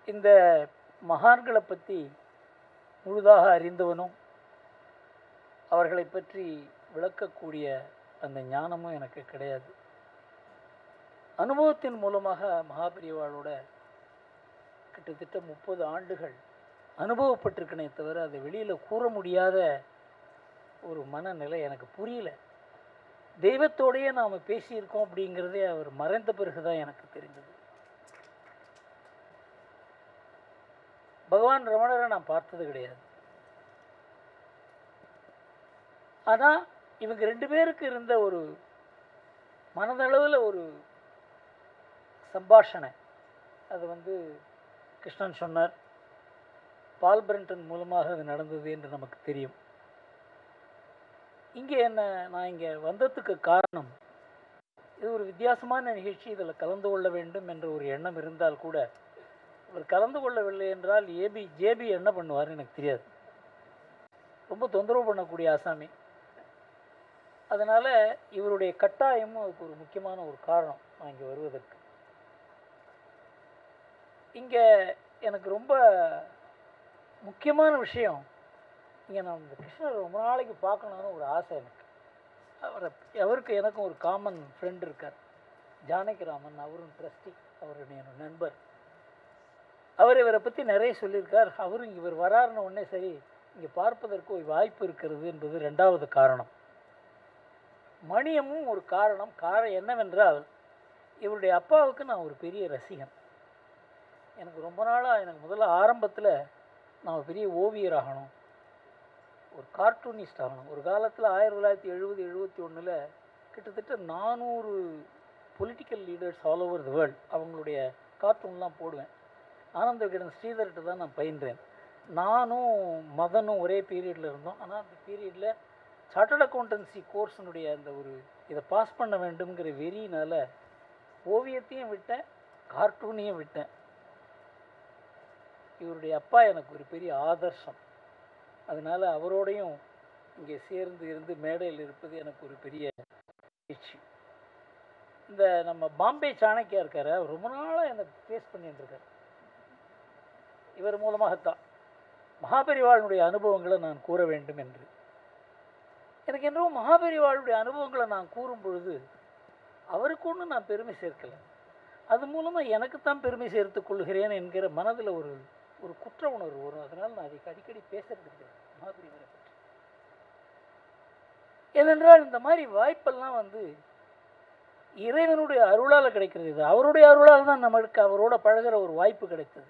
இந்த மகான்களை பற்றி முழுதாக அறிந்தவனும் அவர்களை பற்றி விளக்கக்கூடிய அந்த ஞானமும் எனக்கு கிடையாது அனுபவத்தின் மூலமாக மகாபெரிவாளோட கிட்டத்தட்ட முப்பது ஆண்டுகள் அனுபவப்பட்டிருக்கனே தவிர அதை வெளியில் கூற முடியாத ஒரு மனநிலை எனக்கு புரியல தெய்வத்தோடையே நாம் பேசியிருக்கோம் அப்படிங்கிறதே அவர் மறைந்த பிறகு தான் எனக்கு தெரிஞ்சது பகவான் ரமணரை நான் பார்த்தது கிடையாது ஆனால் இவங்க ரெண்டு பேருக்கு இருந்த ஒரு மனதளவில் ஒரு சம்பாஷணை அது வந்து கிருஷ்ணன் சொன்னார் பால் பிரண்டன் மூலமாக அது நடந்தது என்று நமக்கு தெரியும் இங்கே என்ன நான் இங்கே வந்ததுக்கு காரணம் இது ஒரு வித்தியாசமான நிகழ்ச்சி இதில் கலந்து கொள்ள வேண்டும் என்ற ஒரு எண்ணம் இருந்தால் கூட இவர் கலந்து கொள்ளவில்லை என்றால் ஏபி ஜேபி என்ன பண்ணுவார்னு எனக்கு தெரியாது ரொம்ப தொந்தரவு பண்ணக்கூடிய ஆசாமி அதனால் இவருடைய கட்டாயமும் அதுக்கு ஒரு முக்கியமான ஒரு காரணம் நான் இங்கே வருவதற்கு இங்கே எனக்கு ரொம்ப முக்கியமான விஷயம் இங்கே நான் இந்த கிருஷ்ணரை ரொம்ப நாளைக்கு பார்க்கணுன்னு ஒரு ஆசை எனக்கு அவரை அவருக்கு எனக்கும் ஒரு காமன் ஃப்ரெண்ட் இருக்கார் ஜானகிராமன் அவரும் ட்ரஸ்டி அவருடைய என்னோட நண்பர் அவர் இவரை பற்றி நிறைய சொல்லியிருக்கார் அவரும் இவர் வராருன்னு உடனே சரி இங்கே பார்ப்பதற்கு ஒரு வாய்ப்பு இருக்கிறது என்பது ரெண்டாவது காரணம் மணியமும் ஒரு காரணம் காரணம் என்னவென்றால் இவருடைய அப்பாவுக்கு நான் ஒரு பெரிய ரசிகன் எனக்கு ரொம்ப நாளாக எனக்கு முதல்ல ஆரம்பத்தில் நான் பெரிய ஓவியர் ஆகணும் ஒரு கார்ட்டூனிஸ்ட் ஆகணும் ஒரு காலத்தில் ஆயிரத்தி தொள்ளாயிரத்தி எழுபது எழுபத்தி ஒன்றில் கிட்டத்தட்ட நானூறு political leaders all over the world அவங்களுடைய கார்ட்டூன்லாம் போடுவேன் ஆனந்த விகடன் ஸ்ரீதர்கிட்ட தான் நான் பயின்றேன் நானும் மதனும் ஒரே பீரியடில் இருந்தோம் ஆனால் அந்த பீரியடில் சார்ட்டர்ட் அக்கௌண்டன்சி கோர்ஸினுடைய அந்த ஒரு இதை பாஸ் பண்ண வேண்டும்ங்கிற வெறியினால் ஓவியத்தையும் விட்டேன் கார்ட்டூனையும் விட்டேன் இவருடைய அப்பா எனக்கு ஒரு பெரிய ஆதர்சம் அதனால் அவரோடையும் இங்கே சேர்ந்து இருந்து மேடையில் இருப்பது எனக்கு ஒரு பெரிய மகிழ்ச்சி இந்த நம்ம பாம்பே சாணக்கியா இருக்காரு அவர் ரொம்ப நாளாக எனக்கு ஃபேஸ் பண்ணிட்டு இருக்காரு இவர் மூலமாகத்தான் மகாபெரிவாளுடைய அனுபவங்களை நான் கூற வேண்டும் என்று எனக்கு என்னவோ மகாபெரிவாளுடைய அனுபவங்களை நான் கூறும் பொழுது அவருக்கு ஒன்றும் நான் பெருமை சேர்க்கலை அது மூலமாக எனக்குத்தான் பெருமை சேர்த்துக் கொள்கிறேன் என்கிற மனதில் ஒரு ஒரு குற்ற உணர்வு வரும் அதனால் நான் அதை அடிக்கடி பேசுறது கிடையாது மகாபெரிவரை பற்றி ஏனென்றால் இந்த மாதிரி வாய்ப்பெல்லாம் வந்து இறைவனுடைய அருளால் கிடைக்கிறது இது அவருடைய அருளால் தான் நம்மளுக்கு அவரோட பழகுற ஒரு வாய்ப்பு கிடைத்தது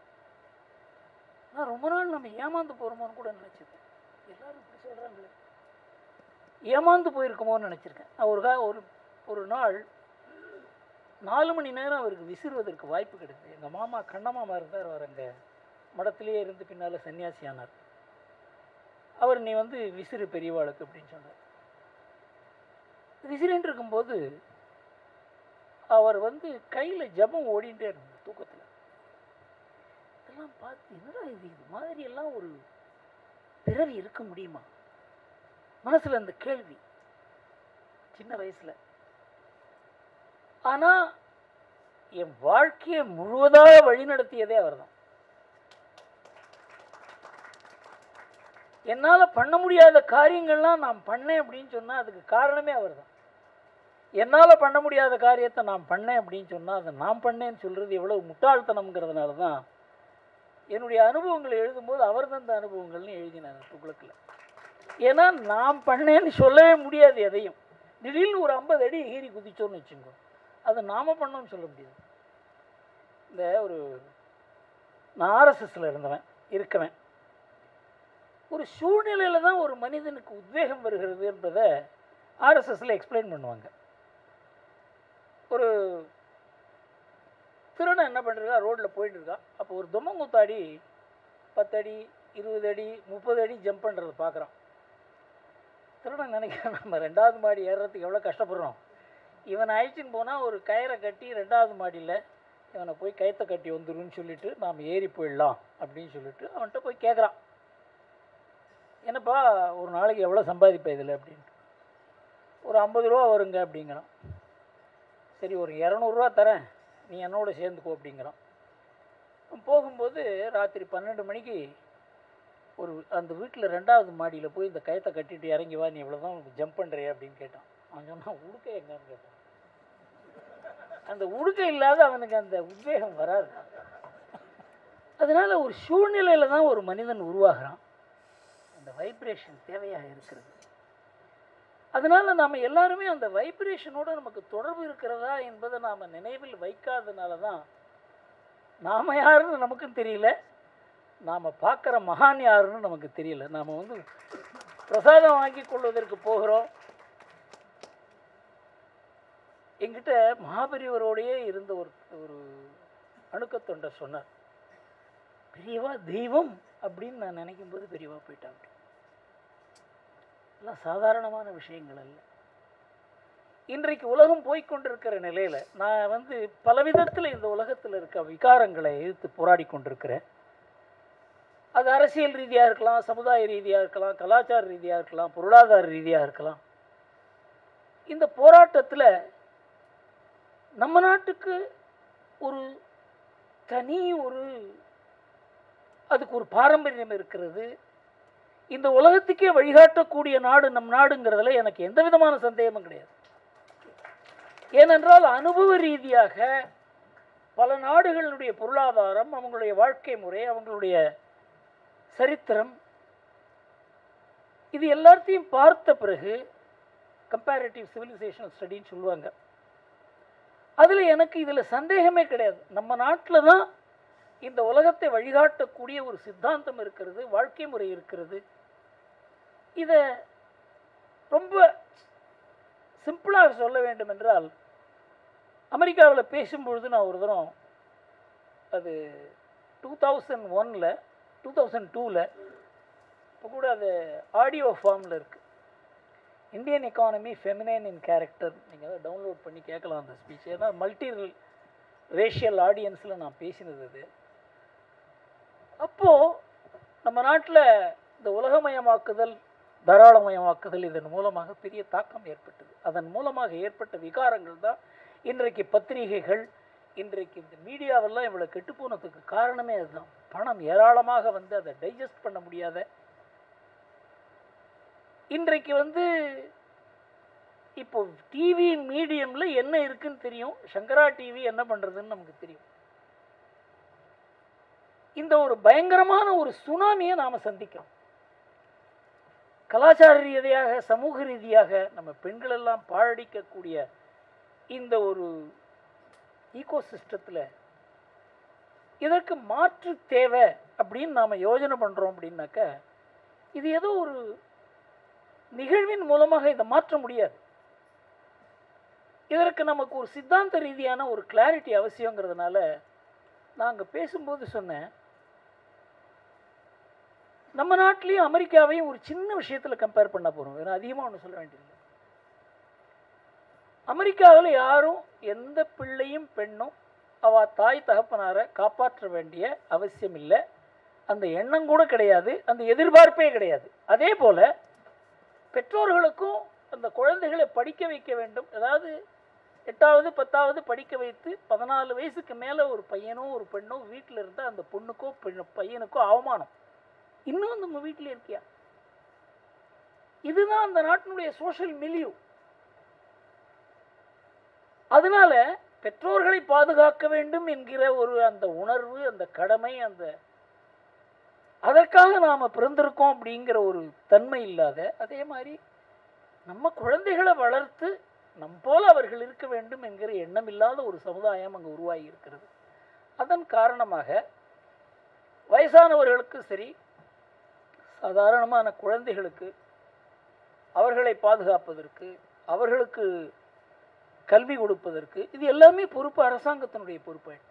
நான் ரொம்ப நாள் நம்ம ஏமாந்து போகிறோமோன்னு கூட நினச்சிருக்கேன் எல்லாரும் இப்படி சொல்கிறாங்களே ஏமாந்து போயிருக்கோமோன்னு நினச்சிருக்கேன் நான் ஒரு கா ஒரு ஒரு நாள் நாலு மணி நேரம் அவருக்கு விசிறுவதற்கு வாய்ப்பு கிடைத்தது எங்கள் மாமா கண்ணமாமா இருந்தார் அவர் அங்கே மடத்திலேயே இருந்து பின்னால் சன்னியாசி ஆனார் அவர் நீ வந்து விசிறு பெரியவாளுக்கு அப்படின்னு சொன்னார் விசிறின்னு இருக்கும்போது அவர் வந்து கையில் ஜபம் ஓடிட்டே இருந்தார் தூக்கத்தில் இதெல்லாம் பார்த்து என்னடா இது இது மாதிரி எல்லாம் ஒரு பிறவி இருக்க முடியுமா மனசில் அந்த கேள்வி சின்ன வயசில் ஆனால் என் வாழ்க்கையை முழுவதாக வழிநடத்தியதே அவர்தான் என்னால் பண்ண முடியாத காரியங்கள்லாம் நான் பண்ணேன் அப்படின்னு சொன்னால் அதுக்கு காரணமே அவர்தான் என்னால் பண்ண முடியாத காரியத்தை நான் பண்ணேன் அப்படின்னு சொன்னால் அதை நான் பண்ணேன்னு சொல்கிறது எவ்வளவு முட்டாள்தனம்ங்கிறதுனால தான் என்னுடைய அனுபவங்களை எழுதும்போது அவர் தந்த அனுபவங்கள்னு எழுதினார் துக்ளக்கில் ஏன்னா நான் பண்ணேன்னு சொல்லவே முடியாது எதையும் திடீர்னு ஒரு ஐம்பது அடி ஈறி குதிச்சோன்னு வச்சுக்கோ அது நாம் பண்ணோன்னு சொல்ல முடியாது இந்த ஒரு நான் ஆர்எஸ்எஸில் இருந்தவன் இருக்கவன் ஒரு சூழ்நிலையில் தான் ஒரு மனிதனுக்கு உத்வேகம் வருகிறது என்பதை ஆர்எஸ்எஸில் எக்ஸ்பிளைன் பண்ணுவாங்க ஒரு திருடன் என்ன பண்ணுறா ரோட்டில் போயிட்டு இருக்கான் அப்போ ஒரு தொம்மங்குத்தாடி பத்தடி இருபது அடி முப்பது அடி ஜம்ப் பண்ணுறத பார்க்குறான் திருடன் நினைக்கிறேன் நம்ம ரெண்டாவது மாடி ஏறுறதுக்கு எவ்வளோ கஷ்டப்படுறோம் இவனை அழிச்சின்னு போனால் ஒரு கயிறை கட்டி ரெண்டாவது மாடியில் இவனை போய் கயத்தை கட்டி வந்துருன்னு சொல்லிட்டு நாம் ஏறி போயிடலாம் அப்படின்னு சொல்லிட்டு அவன்கிட்ட போய் கேட்குறான் என்னப்பா ஒரு நாளைக்கு எவ்வளோ சம்பாதிப்ப இதில் அப்படின்ட்டு ஒரு ஐம்பது ரூபா வருங்க அப்படிங்கிறான் சரி ஒரு இரநூறுவா தரேன் நீ என்னோட சேர்ந்துக்கோ அப்படிங்கிறான் போகும்போது ராத்திரி பன்னெண்டு மணிக்கு ஒரு அந்த வீட்டில் ரெண்டாவது மாடியில் போய் இந்த கயத்தை கட்டிட்டு இறங்கி வா நீ இவ்வளோ தான் ஜம்ப் பண்ணுறிய அப்படின்னு கேட்டான் அவன் சொன்னான் உடுக்கை எங்கன்னு கேட்டான் அந்த உடுக்கை இல்லாத அவனுக்கு அந்த உத்வேகம் வராது அதனால ஒரு சூழ்நிலையில் தான் ஒரு மனிதன் உருவாகிறான் அந்த வைப்ரேஷன் தேவையாக இருக்கிறது அதனால நாம் எல்லாருமே அந்த வைப்ரேஷனோட நமக்கு தொடர்பு இருக்கிறதா என்பதை நாம் நினைவில் வைக்காதனால தான் நாம் யாருன்னு நமக்கும் தெரியல நாம் பார்க்குற மகான் யாருன்னு நமக்கு தெரியல நாம் வந்து பிரசாதம் வாங்கி கொள்வதற்கு போகிறோம் எங்கிட்ட மகாபெரியவரோடையே இருந்த ஒரு ஒரு அணுக்கத்தொண்டை சொன்னார் பெரியவா தெய்வம் அப்படின்னு நான் நினைக்கும் போது பெரியவா போயிட்டாங்க எல்லாம் சாதாரணமான விஷயங்கள் அல்ல இன்றைக்கு உலகம் போய்க்கொண்டிருக்கிற நிலையில் நான் வந்து பலவிதத்தில் இந்த உலகத்தில் இருக்க விகாரங்களை எதிர்த்து போராடி கொண்டிருக்கிறேன் அது அரசியல் ரீதியாக இருக்கலாம் சமுதாய ரீதியாக இருக்கலாம் கலாச்சார ரீதியாக இருக்கலாம் பொருளாதார ரீதியாக இருக்கலாம் இந்த போராட்டத்தில் நம்ம நாட்டுக்கு ஒரு தனி ஒரு அதுக்கு ஒரு பாரம்பரியம் இருக்கிறது இந்த உலகத்துக்கே வழிகாட்டக்கூடிய நாடு நம் நாடுங்கிறதுல எனக்கு எந்த விதமான சந்தேகமும் கிடையாது ஏனென்றால் அனுபவ ரீதியாக பல நாடுகளுடைய பொருளாதாரம் அவங்களுடைய வாழ்க்கை முறை அவங்களுடைய சரித்திரம் இது எல்லாத்தையும் பார்த்த பிறகு கம்பேரிட்டிவ் சிவிலைசேஷன் ஸ்டடின்னு சொல்லுவாங்க அதில் எனக்கு இதில் சந்தேகமே கிடையாது நம்ம நாட்டில் தான் இந்த உலகத்தை வழிகாட்டக்கூடிய ஒரு சித்தாந்தம் இருக்கிறது வாழ்க்கை முறை இருக்கிறது இதை ரொம்ப சிம்பிளாக சொல்ல வேண்டும் என்றால் அமெரிக்காவில் பேசும்பொழுது நான் ஒரு தரம் அது டூ தௌசண்ட் ஒனில் டூ தௌசண்ட் டூவில் இப்போ கூட அது ஆடியோ ஃபார்மில் இருக்குது Indian economy feminine in character நீங்கள் அதை டவுன்லோட் பண்ணி கேட்கலாம் அந்த ஸ்பீச் ஏன்னா மல்டி ரேஷியல் ஆடியன்ஸில் நான் பேசினது அது அப்போது நம்ம நாட்டில் இந்த உலகமயமாக்குதல் தாராளமயமாக்குதல் இதன் மூலமாக பெரிய தாக்கம் ஏற்பட்டது அதன் மூலமாக ஏற்பட்ட விகாரங்கள் தான் இன்றைக்கு பத்திரிகைகள் இன்றைக்கு இந்த மீடியாவெல்லாம் இவ்வளோ கெட்டுப்போனதுக்கு காரணமே அதுதான் பணம் ஏராளமாக வந்து அதை டைஜஸ்ட் பண்ண முடியாத இன்றைக்கு வந்து இப்போ டிவி மீடியமில் என்ன இருக்குன்னு தெரியும் சங்கரா டிவி என்ன பண்ணுறதுன்னு நமக்கு தெரியும் இந்த ஒரு பயங்கரமான ஒரு சுனாமியை நாம் சந்திக்கிறோம் கலாச்சார ரீதியாக சமூக ரீதியாக நம்ம பெண்கள் எல்லாம் பாழடிக்கக்கூடிய இந்த ஒரு ஈகோ சிஸ்டத்தில் இதற்கு மாற்று தேவை அப்படின்னு நாம் யோஜனை பண்ணுறோம் அப்படின்னாக்க இது ஏதோ ஒரு நிகழ்வின் மூலமாக இதை மாற்ற முடியாது இதற்கு நமக்கு ஒரு சித்தாந்த ரீதியான ஒரு கிளாரிட்டி அவசியங்கிறதுனால நான் அங்கே பேசும்போது சொன்னேன் நம்ம நாட்டிலையும் அமெரிக்காவையும் ஒரு சின்ன விஷயத்தில் கம்பேர் பண்ண போகிறோம் வேறு அதிகமாக ஒன்றும் சொல்ல வேண்டியதில்லை அமெரிக்காவில் யாரும் எந்த பிள்ளையும் பெண்ணும் அவ தாய் தகப்பனாரை காப்பாற்ற வேண்டிய அவசியம் இல்லை அந்த எண்ணம் கூட கிடையாது அந்த எதிர்பார்ப்பே கிடையாது அதே போல் பெற்றோர்களுக்கும் அந்த குழந்தைகளை படிக்க வைக்க வேண்டும் அதாவது எட்டாவது பத்தாவது படிக்க வைத்து பதினாலு வயசுக்கு மேலே ஒரு பையனோ ஒரு பெண்ணோ வீட்டில் இருந்தால் அந்த பொண்ணுக்கோ பெண் பையனுக்கோ அவமானம் இன்னும் நம்ம வீட்டில் இருக்கியா இதுதான் அந்த நாட்டினுடைய சோஷியல் மிலியூ அதனால பெற்றோர்களை பாதுகாக்க வேண்டும் என்கிற ஒரு அந்த உணர்வு அந்த கடமை அந்த அதற்காக நாம் பிறந்திருக்கோம் அப்படிங்கிற ஒரு தன்மை இல்லாத அதே மாதிரி நம்ம குழந்தைகளை வளர்த்து நம் போல அவர்கள் இருக்க வேண்டும் என்கிற எண்ணம் இல்லாத ஒரு சமுதாயம் அங்கே உருவாகி இருக்கிறது அதன் காரணமாக வயசானவர்களுக்கு சரி சாதாரணமான குழந்தைகளுக்கு அவர்களை பாதுகாப்பதற்கு அவர்களுக்கு கல்வி கொடுப்பதற்கு இது எல்லாமே பொறுப்பு அரசாங்கத்தினுடைய பொறுப்பாயிடுது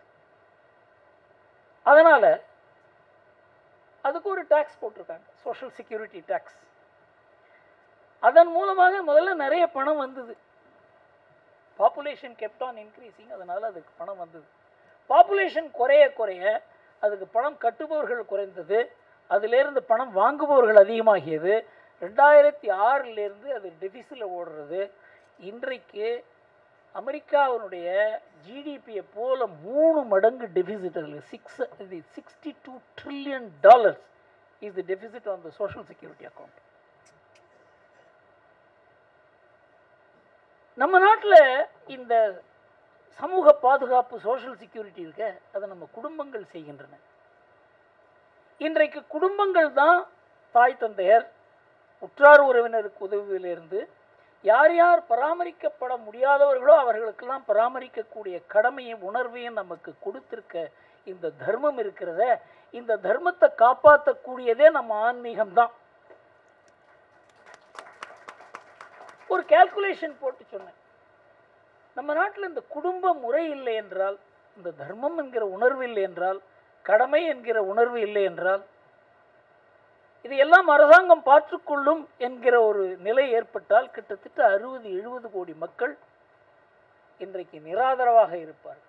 அதனால் அதுக்கு ஒரு டேக்ஸ் போட்டிருக்காங்க சோஷியல் செக்யூரிட்டி டேக்ஸ் அதன் மூலமாக முதல்ல நிறைய பணம் வந்தது பாப்புலேஷன் கெப்ட் ஆன் இன்க்ரீசிங் அதனால் அதுக்கு பணம் வந்தது பாப்புலேஷன் குறைய குறைய அதுக்கு பணம் கட்டுபவர்கள் குறைந்தது அதிலேருந்து பணம் வாங்குபவர்கள் அதிகமாகியது ரெண்டாயிரத்தி ஆறிலேருந்து அது டெபிஸில் ஓடுறது இன்றைக்கு அமெரிக்காவினுடைய ஜிடிபியை போல மூணு மடங்கு டெபிசிட் அதில் சிக்ஸ் இது sixty two trillion dollars is the deficit on the social security account நம்ம நாட்டில் இந்த சமூக பாதுகாப்பு சோஷியல் செக்யூரிட்டி இருக்க அதை நம்ம குடும்பங்கள் செய்கின்றன இன்றைக்கு குடும்பங்கள் தான் தாய் தந்தையர் உற்றார் உறவினருக்கு உதவியிலிருந்து யார் யார் பராமரிக்கப்பட முடியாதவர்களோ அவர்களுக்கெல்லாம் பராமரிக்கக்கூடிய கடமையும் உணர்வையும் நமக்கு கொடுத்திருக்க இந்த தர்மம் இருக்கிறத இந்த தர்மத்தை காப்பாற்றக்கூடியதே நம்ம ஆன்மீகம் தான் ஒரு கால்குலேஷன் போட்டு சொன்னேன் நம்ம நாட்டில் இந்த குடும்ப முறை இல்லை என்றால் இந்த தர்மம் என்கிற உணர்வு இல்லை என்றால் கடமை என்கிற உணர்வு இல்லை என்றால் இது எல்லாம் அரசாங்கம் பார்த்துக்கொள்ளும் என்கிற ஒரு நிலை ஏற்பட்டால் கிட்டத்தட்ட அறுபது எழுபது கோடி மக்கள் இன்றைக்கு நிராதரவாக இருப்பார்கள்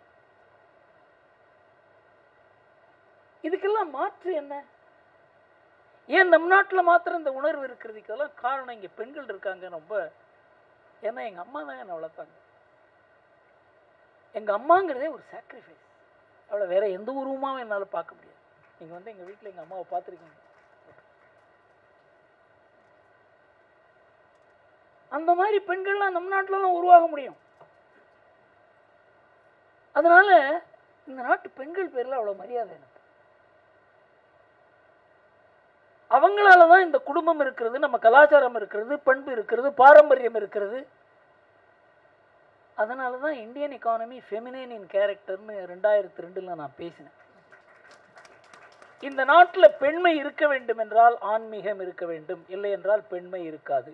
இதுக்கெல்லாம் மாற்று என்ன ஏன் நம் நாட்டில் மாத்திரம் இந்த உணர்வு இருக்கிறதுக்கெல்லாம் காரணம் இங்கே பெண்கள் இருக்காங்க ரொம்ப ஏன்னா எங்கள் அம்மா தான் என்னை வளர்த்தாங்க எங்கள் அம்மாங்கிறதே ஒரு சாக்ரிஃபைஸ் அவளை வேற எந்த உருவமாகவும் என்னால் பார்க்க முடியாது நீங்கள் வந்து எங்கள் வீட்டில் எங்கள் அம்மாவை பார்த்துருக்கீங்க அந்த மாதிரி பெண்கள்லாம் நம் நாட்டில் தான் உருவாக முடியும் அதனால இந்த நாட்டு பெண்கள் பேரில் அவ்வளோ மரியாதை எனக்கு அவங்களால தான் இந்த குடும்பம் இருக்கிறது நம்ம கலாச்சாரம் இருக்கிறது பண்பு இருக்கிறது பாரம்பரியம் இருக்கிறது அதனால தான் இந்தியன் எக்கானமி ஃபெமினின் இன் கேரக்டர்னு ரெண்டாயிரத்தி ரெண்டில் நான் பேசினேன் இந்த நாட்டில் பெண்மை இருக்க வேண்டும் என்றால் ஆன்மீகம் இருக்க வேண்டும் இல்லை என்றால் பெண்மை இருக்காது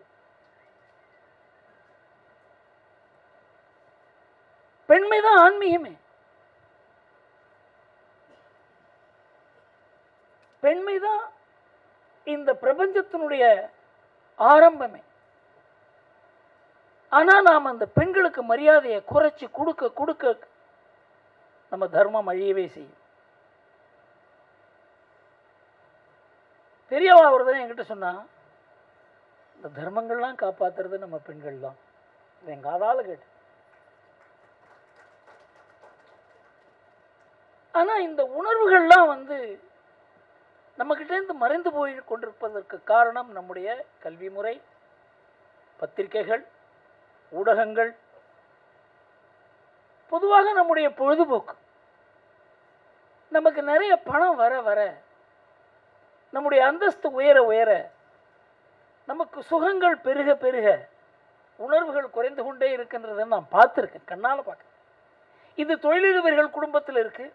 பெண்மை தான் ஆன்மீகமே பெண்மை தான் இந்த பிரபஞ்சத்தினுடைய ஆரம்பமே ஆனால் நாம் அந்த பெண்களுக்கு மரியாதையை குறைச்சி கொடுக்க கொடுக்க நம்ம தர்மம் அழியவே செய்யும் பெரியவா ஒரு தடவை என்கிட்ட சொன்னா இந்த தர்மங்கள்லாம் காப்பாத்துறது நம்ம பெண்கள் தான் இது எங்க காதால கேட்டு ஆனா இந்த உணர்வுகள்லாம் வந்து நம்மக்கிட்டேருந்து மறைந்து போய் கொண்டிருப்பதற்கு காரணம் நம்முடைய கல்வி முறை பத்திரிகைகள் ஊடகங்கள் பொதுவாக நம்முடைய பொழுதுபோக்கு நமக்கு நிறைய பணம் வர வர நம்முடைய அந்தஸ்து உயர உயர நமக்கு சுகங்கள் பெருக பெருக உணர்வுகள் குறைந்து கொண்டே இருக்கின்றதை நான் பார்த்துருக்கேன் கண்ணால் பார்க்குறேன் இது தொழிலதிபர்கள் குடும்பத்தில் இருக்கு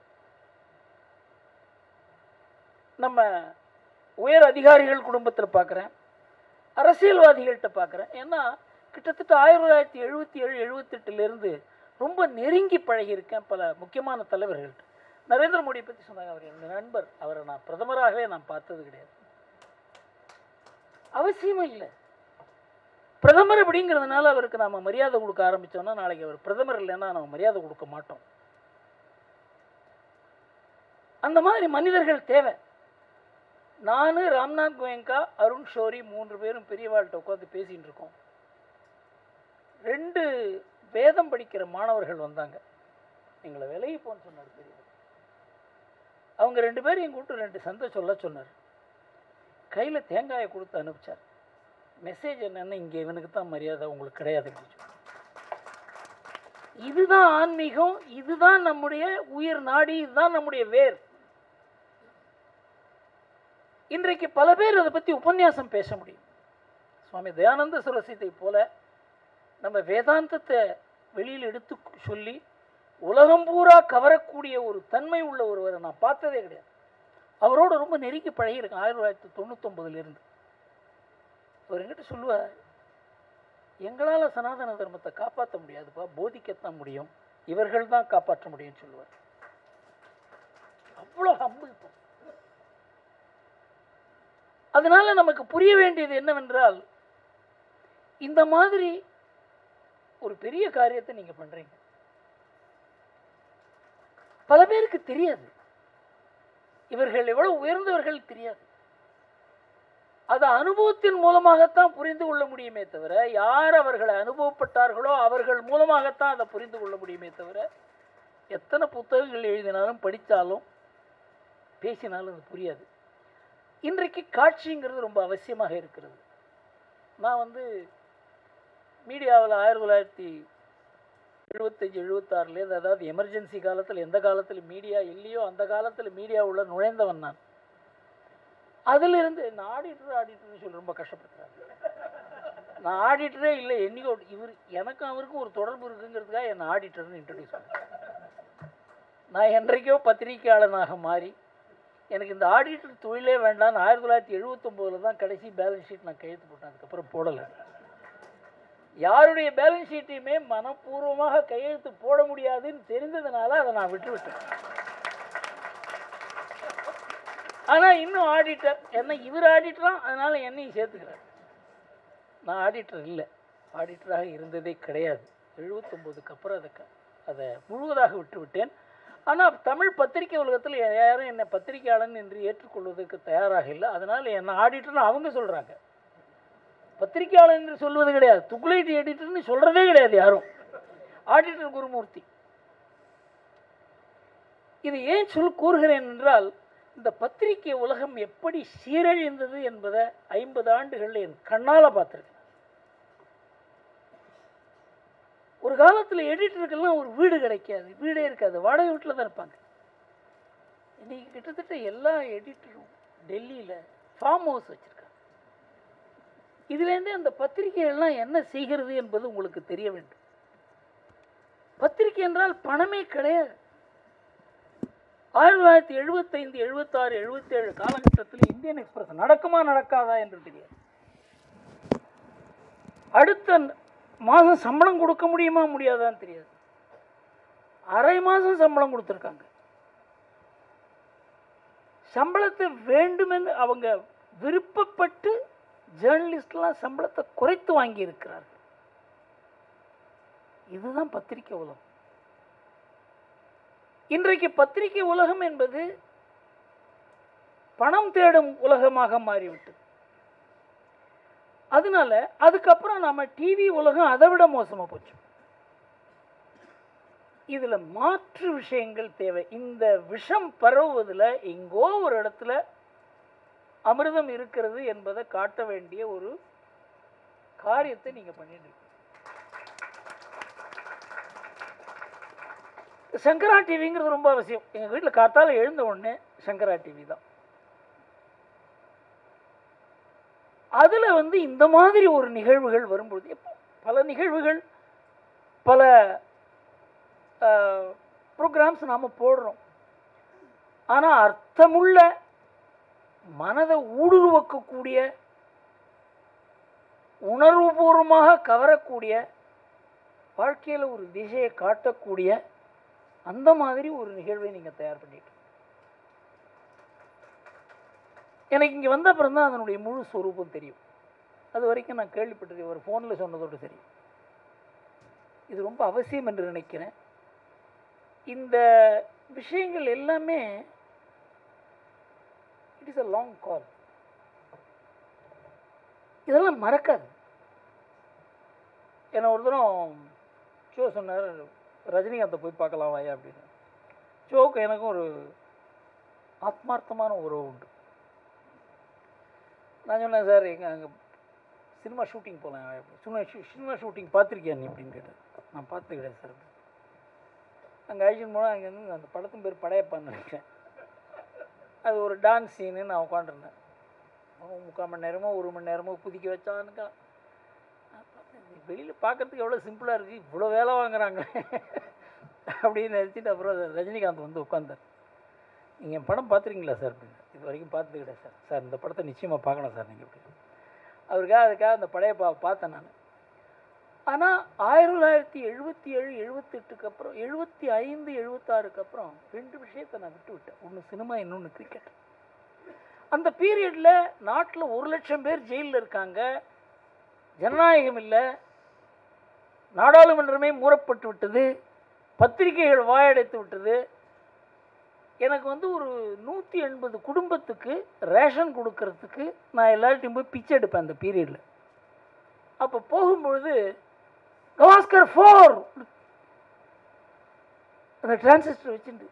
நம்ம உயர் அதிகாரிகள் குடும்பத்தில் பார்க்குறேன் அரசியல்வாதிகள்கிட்ட பார்க்குறேன் ஏன்னா கிட்டத்தட்ட ஆயிரத்தி தொள்ளாயிரத்தி எழுபத்தி ஏழு எழுபத்தெட்டுலேருந்து ரொம்ப நெருங்கி பழகியிருக்கேன் பல முக்கியமான தலைவர்கள்ட்ட நரேந்திர மோடியை பற்றி சொன்னாங்க அவர் என்னுடைய நண்பர் அவரை நான் பிரதமராகவே நான் பார்த்தது கிடையாது அவசியமும் இல்லை பிரதமர் அப்படிங்கிறதுனால அவருக்கு நாம் மரியாதை கொடுக்க ஆரம்பித்தோம்னா நாளைக்கு அவர் பிரதமர் இல்லைன்னா நம்ம மரியாதை கொடுக்க மாட்டோம் அந்த மாதிரி மனிதர்கள் தேவை நான் ராம்நாத் கோயங்கா அருண் ஷோரி மூன்று பேரும் பெரியவாள்கிட்ட உட்காந்து பேசிகிட்டு இருக்கோம் ரெண்டு வேதம் படிக்கிற மாணவர்கள் வந்தாங்க எங்களை விலகி போன்னு சொன்னார் பெரியவர் அவங்க ரெண்டு பேரையும் கூப்பிட்டு ரெண்டு சந்தை சொல்ல சொன்னார் கையில் தேங்காயை கொடுத்து அனுப்பிச்சார் மெசேஜ் என்னன்னா இங்கே இவனுக்கு தான் மரியாதை உங்களுக்கு கிடையாது அப்படின்னு சொல்லி. இதுதான் ஆன்மீகம் இதுதான் நம்முடைய உயிர் நாடி இதுதான் நம்முடைய வேர் இன்றைக்கு பல பேர் அதை பற்றி உபன்யாசம் பேச முடியும் சுவாமி தயானந்த சரஸ்வதி போல நம்ம வேதாந்தத்தை வெளியில் எடுத்து சொல்லி உலகம் பூரா கவரக்கூடிய ஒரு தன்மை உள்ள ஒருவரை நான் பார்த்ததே கிடையாது அவரோட ரொம்ப நெருங்கி பழகியிருக்கேன் ஆயிரத்தி தொள்ளாயிரத்தி தொண்ணூத்தொம்பதுலேருந்து அவர் என்கிட்ட சொல்லுவார் எங்களால் சனாதன தர்மத்தை காப்பாற்ற முடியாதுப்பா போதிக்கத்தான் முடியும் இவர்கள் தான் காப்பாற்ற முடியும்னு சொல்லுவார் அவ்வளோ ஹம்பிள் அதனால நமக்கு புரிய வேண்டியது என்னவென்றால் இந்த மாதிரி ஒரு பெரிய காரியத்தை நீங்க பண்றீங்க பல பேருக்கு தெரியாது இவர்கள் எவ்வளவு உயர்ந்தவர்கள் தெரியாது அது அனுபவத்தின் மூலமாகத்தான் புரிந்து கொள்ள முடியுமே தவிர யார் அவர்களை அனுபவப்பட்டார்களோ அவர்கள் மூலமாகத்தான் அதை புரிந்து கொள்ள முடியுமே தவிர எத்தனை புத்தகங்கள் எழுதினாலும் படித்தாலும் பேசினாலும் அது புரியாது இன்றைக்கு காட்சிங்கிறது ரொம்ப அவசியமாக இருக்கிறது நான் வந்து மீடியாவில் ஆயிரத்தி தொள்ளாயிரத்தி எழுபத்தஞ்சி எழுபத்தாறுலேருந்து அதாவது எமர்ஜென்சி காலத்தில் எந்த காலத்தில் மீடியா இல்லையோ அந்த காலத்தில் மீடியா உள்ள நுழைந்தவன் நான் அதிலிருந்து நான் ஆடிட்டர் ஆடிட்டர்னு சொல்லி ரொம்ப கஷ்டப்படுத்துறாங்க நான் ஆடிட்டரே இல்லை என்னைக்கோ இவர் எனக்கும் அவருக்கும் ஒரு தொடர்பு இருக்குங்கிறதுக்காக என்னை ஆடிட்டர்னு இன்ட்ரடியூஸ் பண்ணேன் நான் என்றைக்கோ பத்திரிகையாளனாக மாறி எனக்கு இந்த ஆடிட்டர் தொழிலே வேண்டாம்னு ஆயிரத்தி தொள்ளாயிரத்தி எழுபத்தொம்போதில் தான் கடைசி பேலன்ஸ் ஷீட் நான் கையெழுத்து போட்டேன் அதுக்கப்புறம் போடலை யாருடைய பேலன்ஸ் ஷீட்டையுமே மனப்பூர்வமாக கையெழுத்து போட முடியாதுன்னு தெரிந்ததுனால அதை நான் விட்டு விட்டேன் ஆனால் இன்னும் ஆடிட்டர் என்ன இவர் ஆடிட்டரா அதனால என்னையும் சேர்த்துக்கிறார் நான் ஆடிட்டர் இல்லை ஆடிட்டராக இருந்ததே கிடையாது எழுபத்தொம்போதுக்கு அப்புறம் அதை க- அதை முழுவதாக விட்டு விட்டேன் ஆனால் தமிழ் பத்திரிகை உலகத்தில் யாரும் என்னை பத்திரிகையாளன் என்று ஏற்றுக்கொள்வதற்கு தயாராக இல்லை அதனால் என்னை ஆடிட்டர்னு அவங்க சொல்கிறாங்க பத்திரிகையாளர் என்று சொல்வது கிடையாது துக்குலைட் எடிட்டர்னு சொல்கிறதே கிடையாது யாரும் ஆடிட்டர் குருமூர்த்தி இது ஏன் சொல் கூறுகிறேன் என்றால் இந்த பத்திரிகை உலகம் எப்படி சீரழிந்தது என்பதை ஐம்பது ஆண்டுகளில் என் கண்ணால் பார்த்துருக்கேன் ஒரு காலத்தில் எடிட்டருக்கெல்லாம் ஒரு வீடு கிடைக்காது வீடே இருக்காது வாடகை வீட்டில் தான் இருப்பாங்க இன்னைக்கு கிட்டத்தட்ட எல்லா எடிட்டரும் டெல்லியில் ஃபார்ம் ஹவுஸ் வச்சுருக்காங்க இதுலேருந்து அந்த பத்திரிகைகள்லாம் என்ன செய்கிறது என்பது உங்களுக்கு தெரிய வேண்டும் பத்திரிகை என்றால் பணமே கிடையாது ஆயிரத்தி தொள்ளாயிரத்தி எழுபத்தைந்து எழுபத்தாறு எழுபத்தேழு காலகட்டத்தில் இந்தியன் எக்ஸ்பிரஸ் நடக்குமா நடக்காதா என்று தெரியாது அடுத்த மாதம் சம்பளம் கொடுக்க முடியுமா முடியாதான்னு தெரியாது அரை மாதம் சம்பளம் கொடுத்துருக்காங்க சம்பளத்தை வேண்டுமென்று அவங்க விருப்பப்பட்டு ஜேர்னலிஸ்ட்லாம் சம்பளத்தை குறைத்து வாங்கி இருக்கிறார்கள் இதுதான் பத்திரிக்கை உலகம் இன்றைக்கு பத்திரிகை உலகம் என்பது பணம் தேடும் உலகமாக மாறிவிட்டது அதனால அதுக்கப்புறம் நம்ம டிவி உலகம் அதை விட மோசமாக போச்சு இதில் மாற்று விஷயங்கள் தேவை இந்த விஷம் பரவுவதில் எங்கோ ஒரு இடத்துல அமிர்தம் இருக்கிறது என்பதை காட்ட வேண்டிய ஒரு காரியத்தை நீங்கள் பண்ணிட்டு இருக்கீங்க. சங்கரா டிவிங்கிறது ரொம்ப அவசியம் எங்கள் வீட்டில் காத்தால எழுந்த உடனே சங்கரா டிவி தான் அதில் வந்து இந்த மாதிரி ஒரு நிகழ்வுகள் வரும்பொழுது எப்போ பல நிகழ்வுகள் பல ப்ரோக்ராம்ஸ் நாம் போடுறோம் ஆனால் அர்த்தமுள்ள மனதை ஊடுருவக்கக்கூடிய உணர்வுபூர்வமாக கவரக்கூடிய வாழ்க்கையில் ஒரு திசையை காட்டக்கூடிய அந்த மாதிரி ஒரு நிகழ்வை நீங்கள் தயார் பண்ணிட்டு எனக்கு இங்கே வந்த அப்புறம் தான் அதனுடைய முழு ஸ்வரூபம் தெரியும் அது வரைக்கும் நான் கேள்விப்பட்டது ஒரு ஃபோனில் சொன்னதோடு சரி இது ரொம்ப அவசியம் என்று நினைக்கிறேன் இந்த விஷயங்கள் எல்லாமே it is a long call இதெல்லாம் மறக்காது என்ன ஒரு தரம் ஷோ சொன்னார் ரஜினிகாந்தை போய் பார்க்கலாம் வாயா அப்படின்னு ஷோக்கு எனக்கும் ஒரு ஆத்மார்த்தமான உறவு உண்டு நான் சொன்னேன் சார் எங்கே அங்கே சினிமா ஷூட்டிங் போகலாம் சினிமா ஷூ சினிமா ஷூட்டிங் பார்த்துருக்கியா நீ அப்படின்னு கேட்டேன் நான் பார்த்து கிடையாது சார் அங்கே அழிச்சின்னு போனால் அங்கேருந்து அந்த படத்தின் பேர் படையப்பான்னு நினைக்கிறேன் அது ஒரு டான்ஸ் சீனு நான் உட்காந்துருந்தேன் அவன் முக்கால் மணி நேரமோ ஒரு மணி நேரமோ புதிக்க வச்சான்னு வெளியில் பார்க்கறதுக்கு எவ்வளோ சிம்பிளாக இருக்குது இவ்வளோ வேலை வாங்குறாங்களே அப்படின்னு நினச்சிட்டு அப்புறம் ரஜினிகாந்த் வந்து உட்காந்தார் நீங்கள் என் படம் பார்த்துருக்கீங்களா சார் அப்படின்னு இது வரைக்கும் பார்த்தது கிடையாது சார் சார் இந்த படத்தை நிச்சயமாக பார்க்கணும் சார் நீங்கள் அப்படின்னு அவருக்காக அதுக்காக அந்த பழைய பா பார்த்தேன் நான் ஆனால் ஆயிரத்தி தொள்ளாயிரத்தி எழுபத்தி ஏழு எழுபத்தெட்டுக்கு அப்புறம் எழுபத்தி ஐந்து எழுபத்தாறுக்கு அப்புறம் ரெண்டு விஷயத்தை நான் விட்டு விட்டேன் ஒன்று சினிமா இன்னொன்று கிரிக்கெட் அந்த பீரியடில் நாட்டில் ஒரு லட்சம் பேர் ஜெயிலில் இருக்காங்க ஜனநாயகம் இல்லை நாடாளுமன்றமே மூடப்பட்டு விட்டது பத்திரிகைகள் வாயடைத்து விட்டது எனக்கு வந்து ஒரு நூற்றி எண்பது குடும்பத்துக்கு ரேஷன் கொடுக்கறதுக்கு நான் எல்லார்ட்டையும் போய் பிச்சை எடுப்பேன் அந்த பீரியடில் அப்போ போகும்பொழுது கவாஸ்கர் ஃபோர் அந்த டிரான்சிஸ்டர் வச்சுட்டு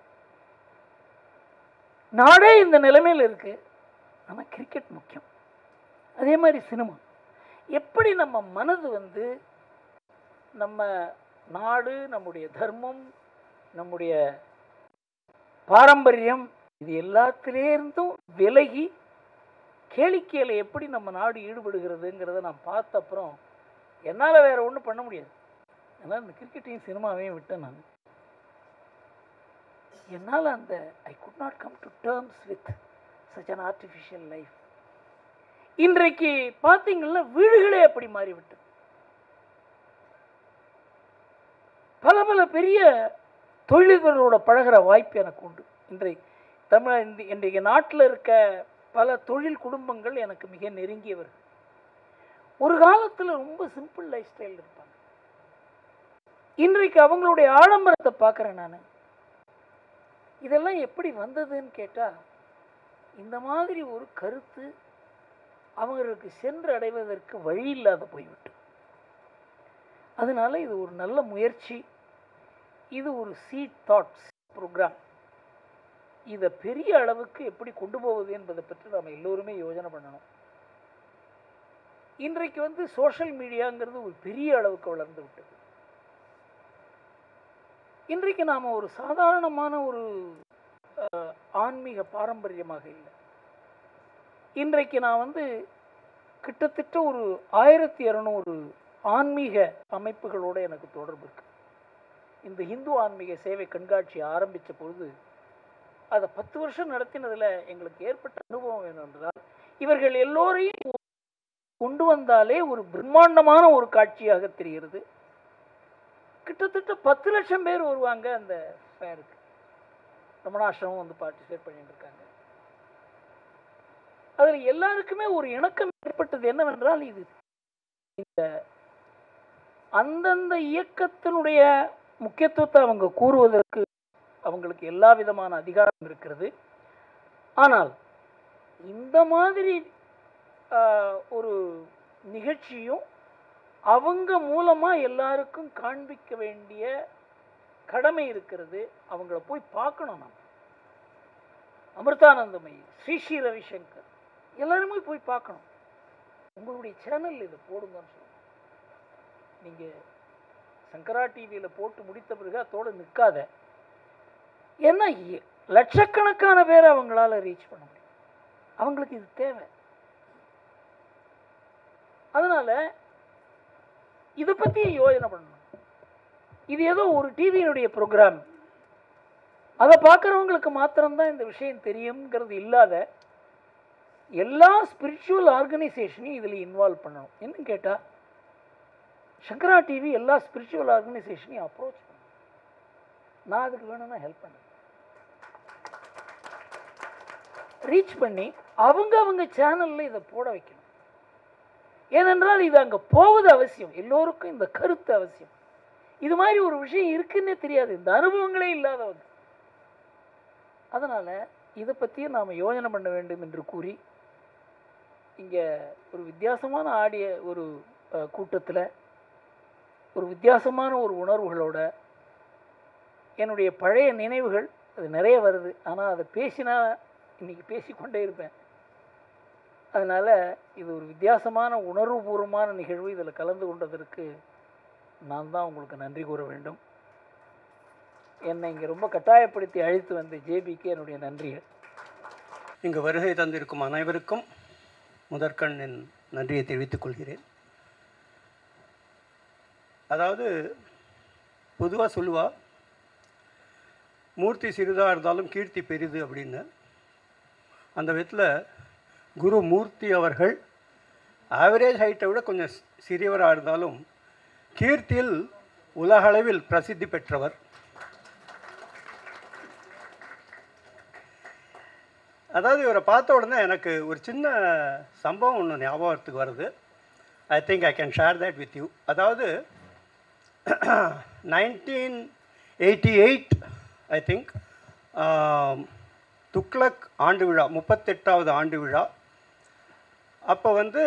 நாடே இந்த நிலைமையில் இருக்கு ஆனால் கிரிக்கெட் முக்கியம் அதே மாதிரி சினிமா எப்படி நம்ம மனது வந்து நம்ம நாடு நம்முடைய தர்மம் நம்முடைய பாரம்பரியம் இது எல்லாத்திலேருந்தும் விலகி கேளிக்கையில் எப்படி நம்ம நாடு ஈடுபடுகிறதுங்கிறத நான் பார்த்த அப்புறம் என்னால் வேற ஒன்றும் பண்ண முடியாது அதனால் இந்த கிரிக்கெட்டையும் சினிமாவையும் விட்டேன் நான் என்னால் அந்த I could not come to terms with such an artificial life இன்றைக்கு பார்த்தீங்கன்னா வீடுகளே அப்படி மாறிவிட்டது பல பல பெரிய தொழில்களோட பழகுற வாய்ப்பு எனக்கு உண்டு இன்றை தமிழ் இந்த இன்றைக்கு நாட்டில் இருக்க பல தொழில் குடும்பங்கள் எனக்கு மிக நெருங்கியவர்கள் ஒரு காலத்தில் ரொம்ப சிம்பிள் லைஃப் ஸ்டைல் இருப்பாங்க இன்றைக்கு அவங்களுடைய ஆடம்பரத்தை பார்க்குறேன் நான் இதெல்லாம் எப்படி வந்ததுன்னு கேட்டால் இந்த மாதிரி ஒரு கருத்து அவங்களுக்கு சென்று அடைவதற்கு வழி இல்லாத போய்விட்டு அதனால இது ஒரு நல்ல முயற்சி இது ஒரு சீட் தாட்ஸ் ப்ரோக்ராம் இதை பெரிய அளவுக்கு எப்படி கொண்டு போவது என்பதை பற்றி நாம் எல்லோருமே யோசனை பண்ணணும் இன்றைக்கு வந்து சோஷியல் மீடியாங்கிறது ஒரு பெரிய அளவுக்கு வளர்ந்து விட்டது இன்றைக்கு நாம் ஒரு சாதாரணமான ஒரு அஹ், ஆன்மீக பாரம்பரியமாக இல்லை இன்றைக்கு நான் வந்து கிட்டத்தட்ட ஒரு ஆயிரத்தி இரநூறு ஆன்மீக அமைப்புகளோடு எனக்கு தொடர்பு இருக்கு இந்த இந்து ஆன்மீக சேவை கண்காட்சி ஆரம்பித்த பொழுது அதை பத்து வருஷம் நடத்தினதில் எங்களுக்கு ஏற்பட்ட அனுபவம் என்னவென்றால் இவர்கள் எல்லோரையும் கொண்டு வந்தாலே ஒரு பிரம்மாண்டமான ஒரு காட்சியாக தெரிகிறது கிட்டத்தட்ட பத்து லட்சம் பேர் வருவாங்க அந்த ஃபேருக்கு ரமணாசிரமம் வந்து பார்ட்டிசிபேட் பண்ணிட்டு இருக்காங்க அதில் எல்லாருக்குமே ஒரு இணக்கம் ஏற்பட்டது என்னவென்றால் இது இந்த அந்தந்த இயக்கத்தினுடைய முக்கியத்துவத்தை அவங்க கூறுவதற்கு அவங்களுக்கு எல்லா விதமான அதிகாரம் இருக்கிறது ஆனால் இந்த மாதிரி ஆஹ், ஒரு நிகழ்ச்சியும் அவங்க மூலமாக எல்லாருக்கும் காண்பிக்க வேண்டிய கடமை இருக்கிறது அவங்கள போய் பார்க்கணும் நம்ம அமிர்தானந்தமயி ஸ்ரீ ஸ்ரீ ரவிசங்கர் எல்லாருமே போய் பார்க்கணும் உங்களுடைய சேனல் இதை போடுங்கன்னு சொல்லுங்க நீங்கள் சங்கரா டிவியில் போட்டு முடித்த பிறகு அதோடு நிற்காத ஏன்னா எ- லட்சக்கணக்கான பேரை அவங்களால ரீச் பண்ண முடியும் அவங்களுக்கு இது தேவை அதனால இதை பற்றி யோசனை பண்ணணும் இது ஏதோ ஒரு டிவியினுடைய ப்ரோக்ராம் அதை பார்க்குறவங்களுக்கு மாத்திரம்தான் இந்த விஷயம் தெரியுங்கிறது இல்லாத எல்லா ஸ்பிரிச்சுவல் ஆர்கனைசேஷனையும் இதில் இன்வால்வ் பண்ணணும் என்ன கேட்டால் சங்கரா டிவி எல்லா ஸ்பிரிச்சுவல் ஆர்கனைசேஷனையும் அப்ரோச் பண்ணணும் நான் அதுக்கு வேணும்னா ஹெல்ப் பண்ணேன் ரீச் பண்ணி அவங்க அவங்க சேனலில் இதை போட வைக்கணும் ஏனென்றால் இது அங்கே போவது அவசியம் எல்லோருக்கும் இந்த கருத்து அவசியம் இது மாதிரி ஒரு விஷயம் இருக்குன்னே தெரியாது இந்த அனுபவங்களே இல்லாதவங்க அதனால் இதை பற்றியும் நாம் யோசனை பண்ண வேண்டும் என்று கூறி இங்கே ஒரு வித்தியாசமான ஆடிய ஒரு கூட்டத்தில் ஒரு வித்தியாசமான ஒரு உணர்வுகளோட என்னுடைய பழைய நினைவுகள் அது நிறைய வருது ஆனால் அதை பேசினா இன்னைக்கு பேசிக்கொண்டே இருப்பேன் அதனால் இது ஒரு வித்தியாசமான உணர்வுபூர்வமான நிகழ்வு இதில் கலந்து கொண்டதற்கு நான் தான் உங்களுக்கு நன்றி கூற வேண்டும் என்னை இங்கே ரொம்ப கட்டாயப்படுத்தி அழைத்து வந்த ஜேபிக்கு என்னுடைய நன்றிகள் இங்கு வருகை தந்திருக்கும் அனைவருக்கும் முதற்கண் என் நன்றியை தெரிவித்துக் கொள்கிறேன் அதாவது பொதுவாக சொல்லுவா மூர்த்தி சிறிதாக இருந்தாலும் கீர்த்தி பெரிது அப்படின்னு அந்த விதத்தில் குரு மூர்த்தி அவர்கள் ஆவரேஜ் ஹைட்டை விட கொஞ்சம் சி- சிறியவராக இருந்தாலும் கீர்த்தியில் உலகளவில் பிரசித்தி பெற்றவர் அதாவது இவரை பார்த்த உடனே எனக்கு ஒரு சின்ன சம்பவம் ஒன்று ஞாபகத்துக்கு வருது I think I can share that with you அதாவது nineteen eighty eight I think Thuglak ஆண்டு விழா முப்பத்தெட்டாவது ஆண்டு விழா அப்போ வந்து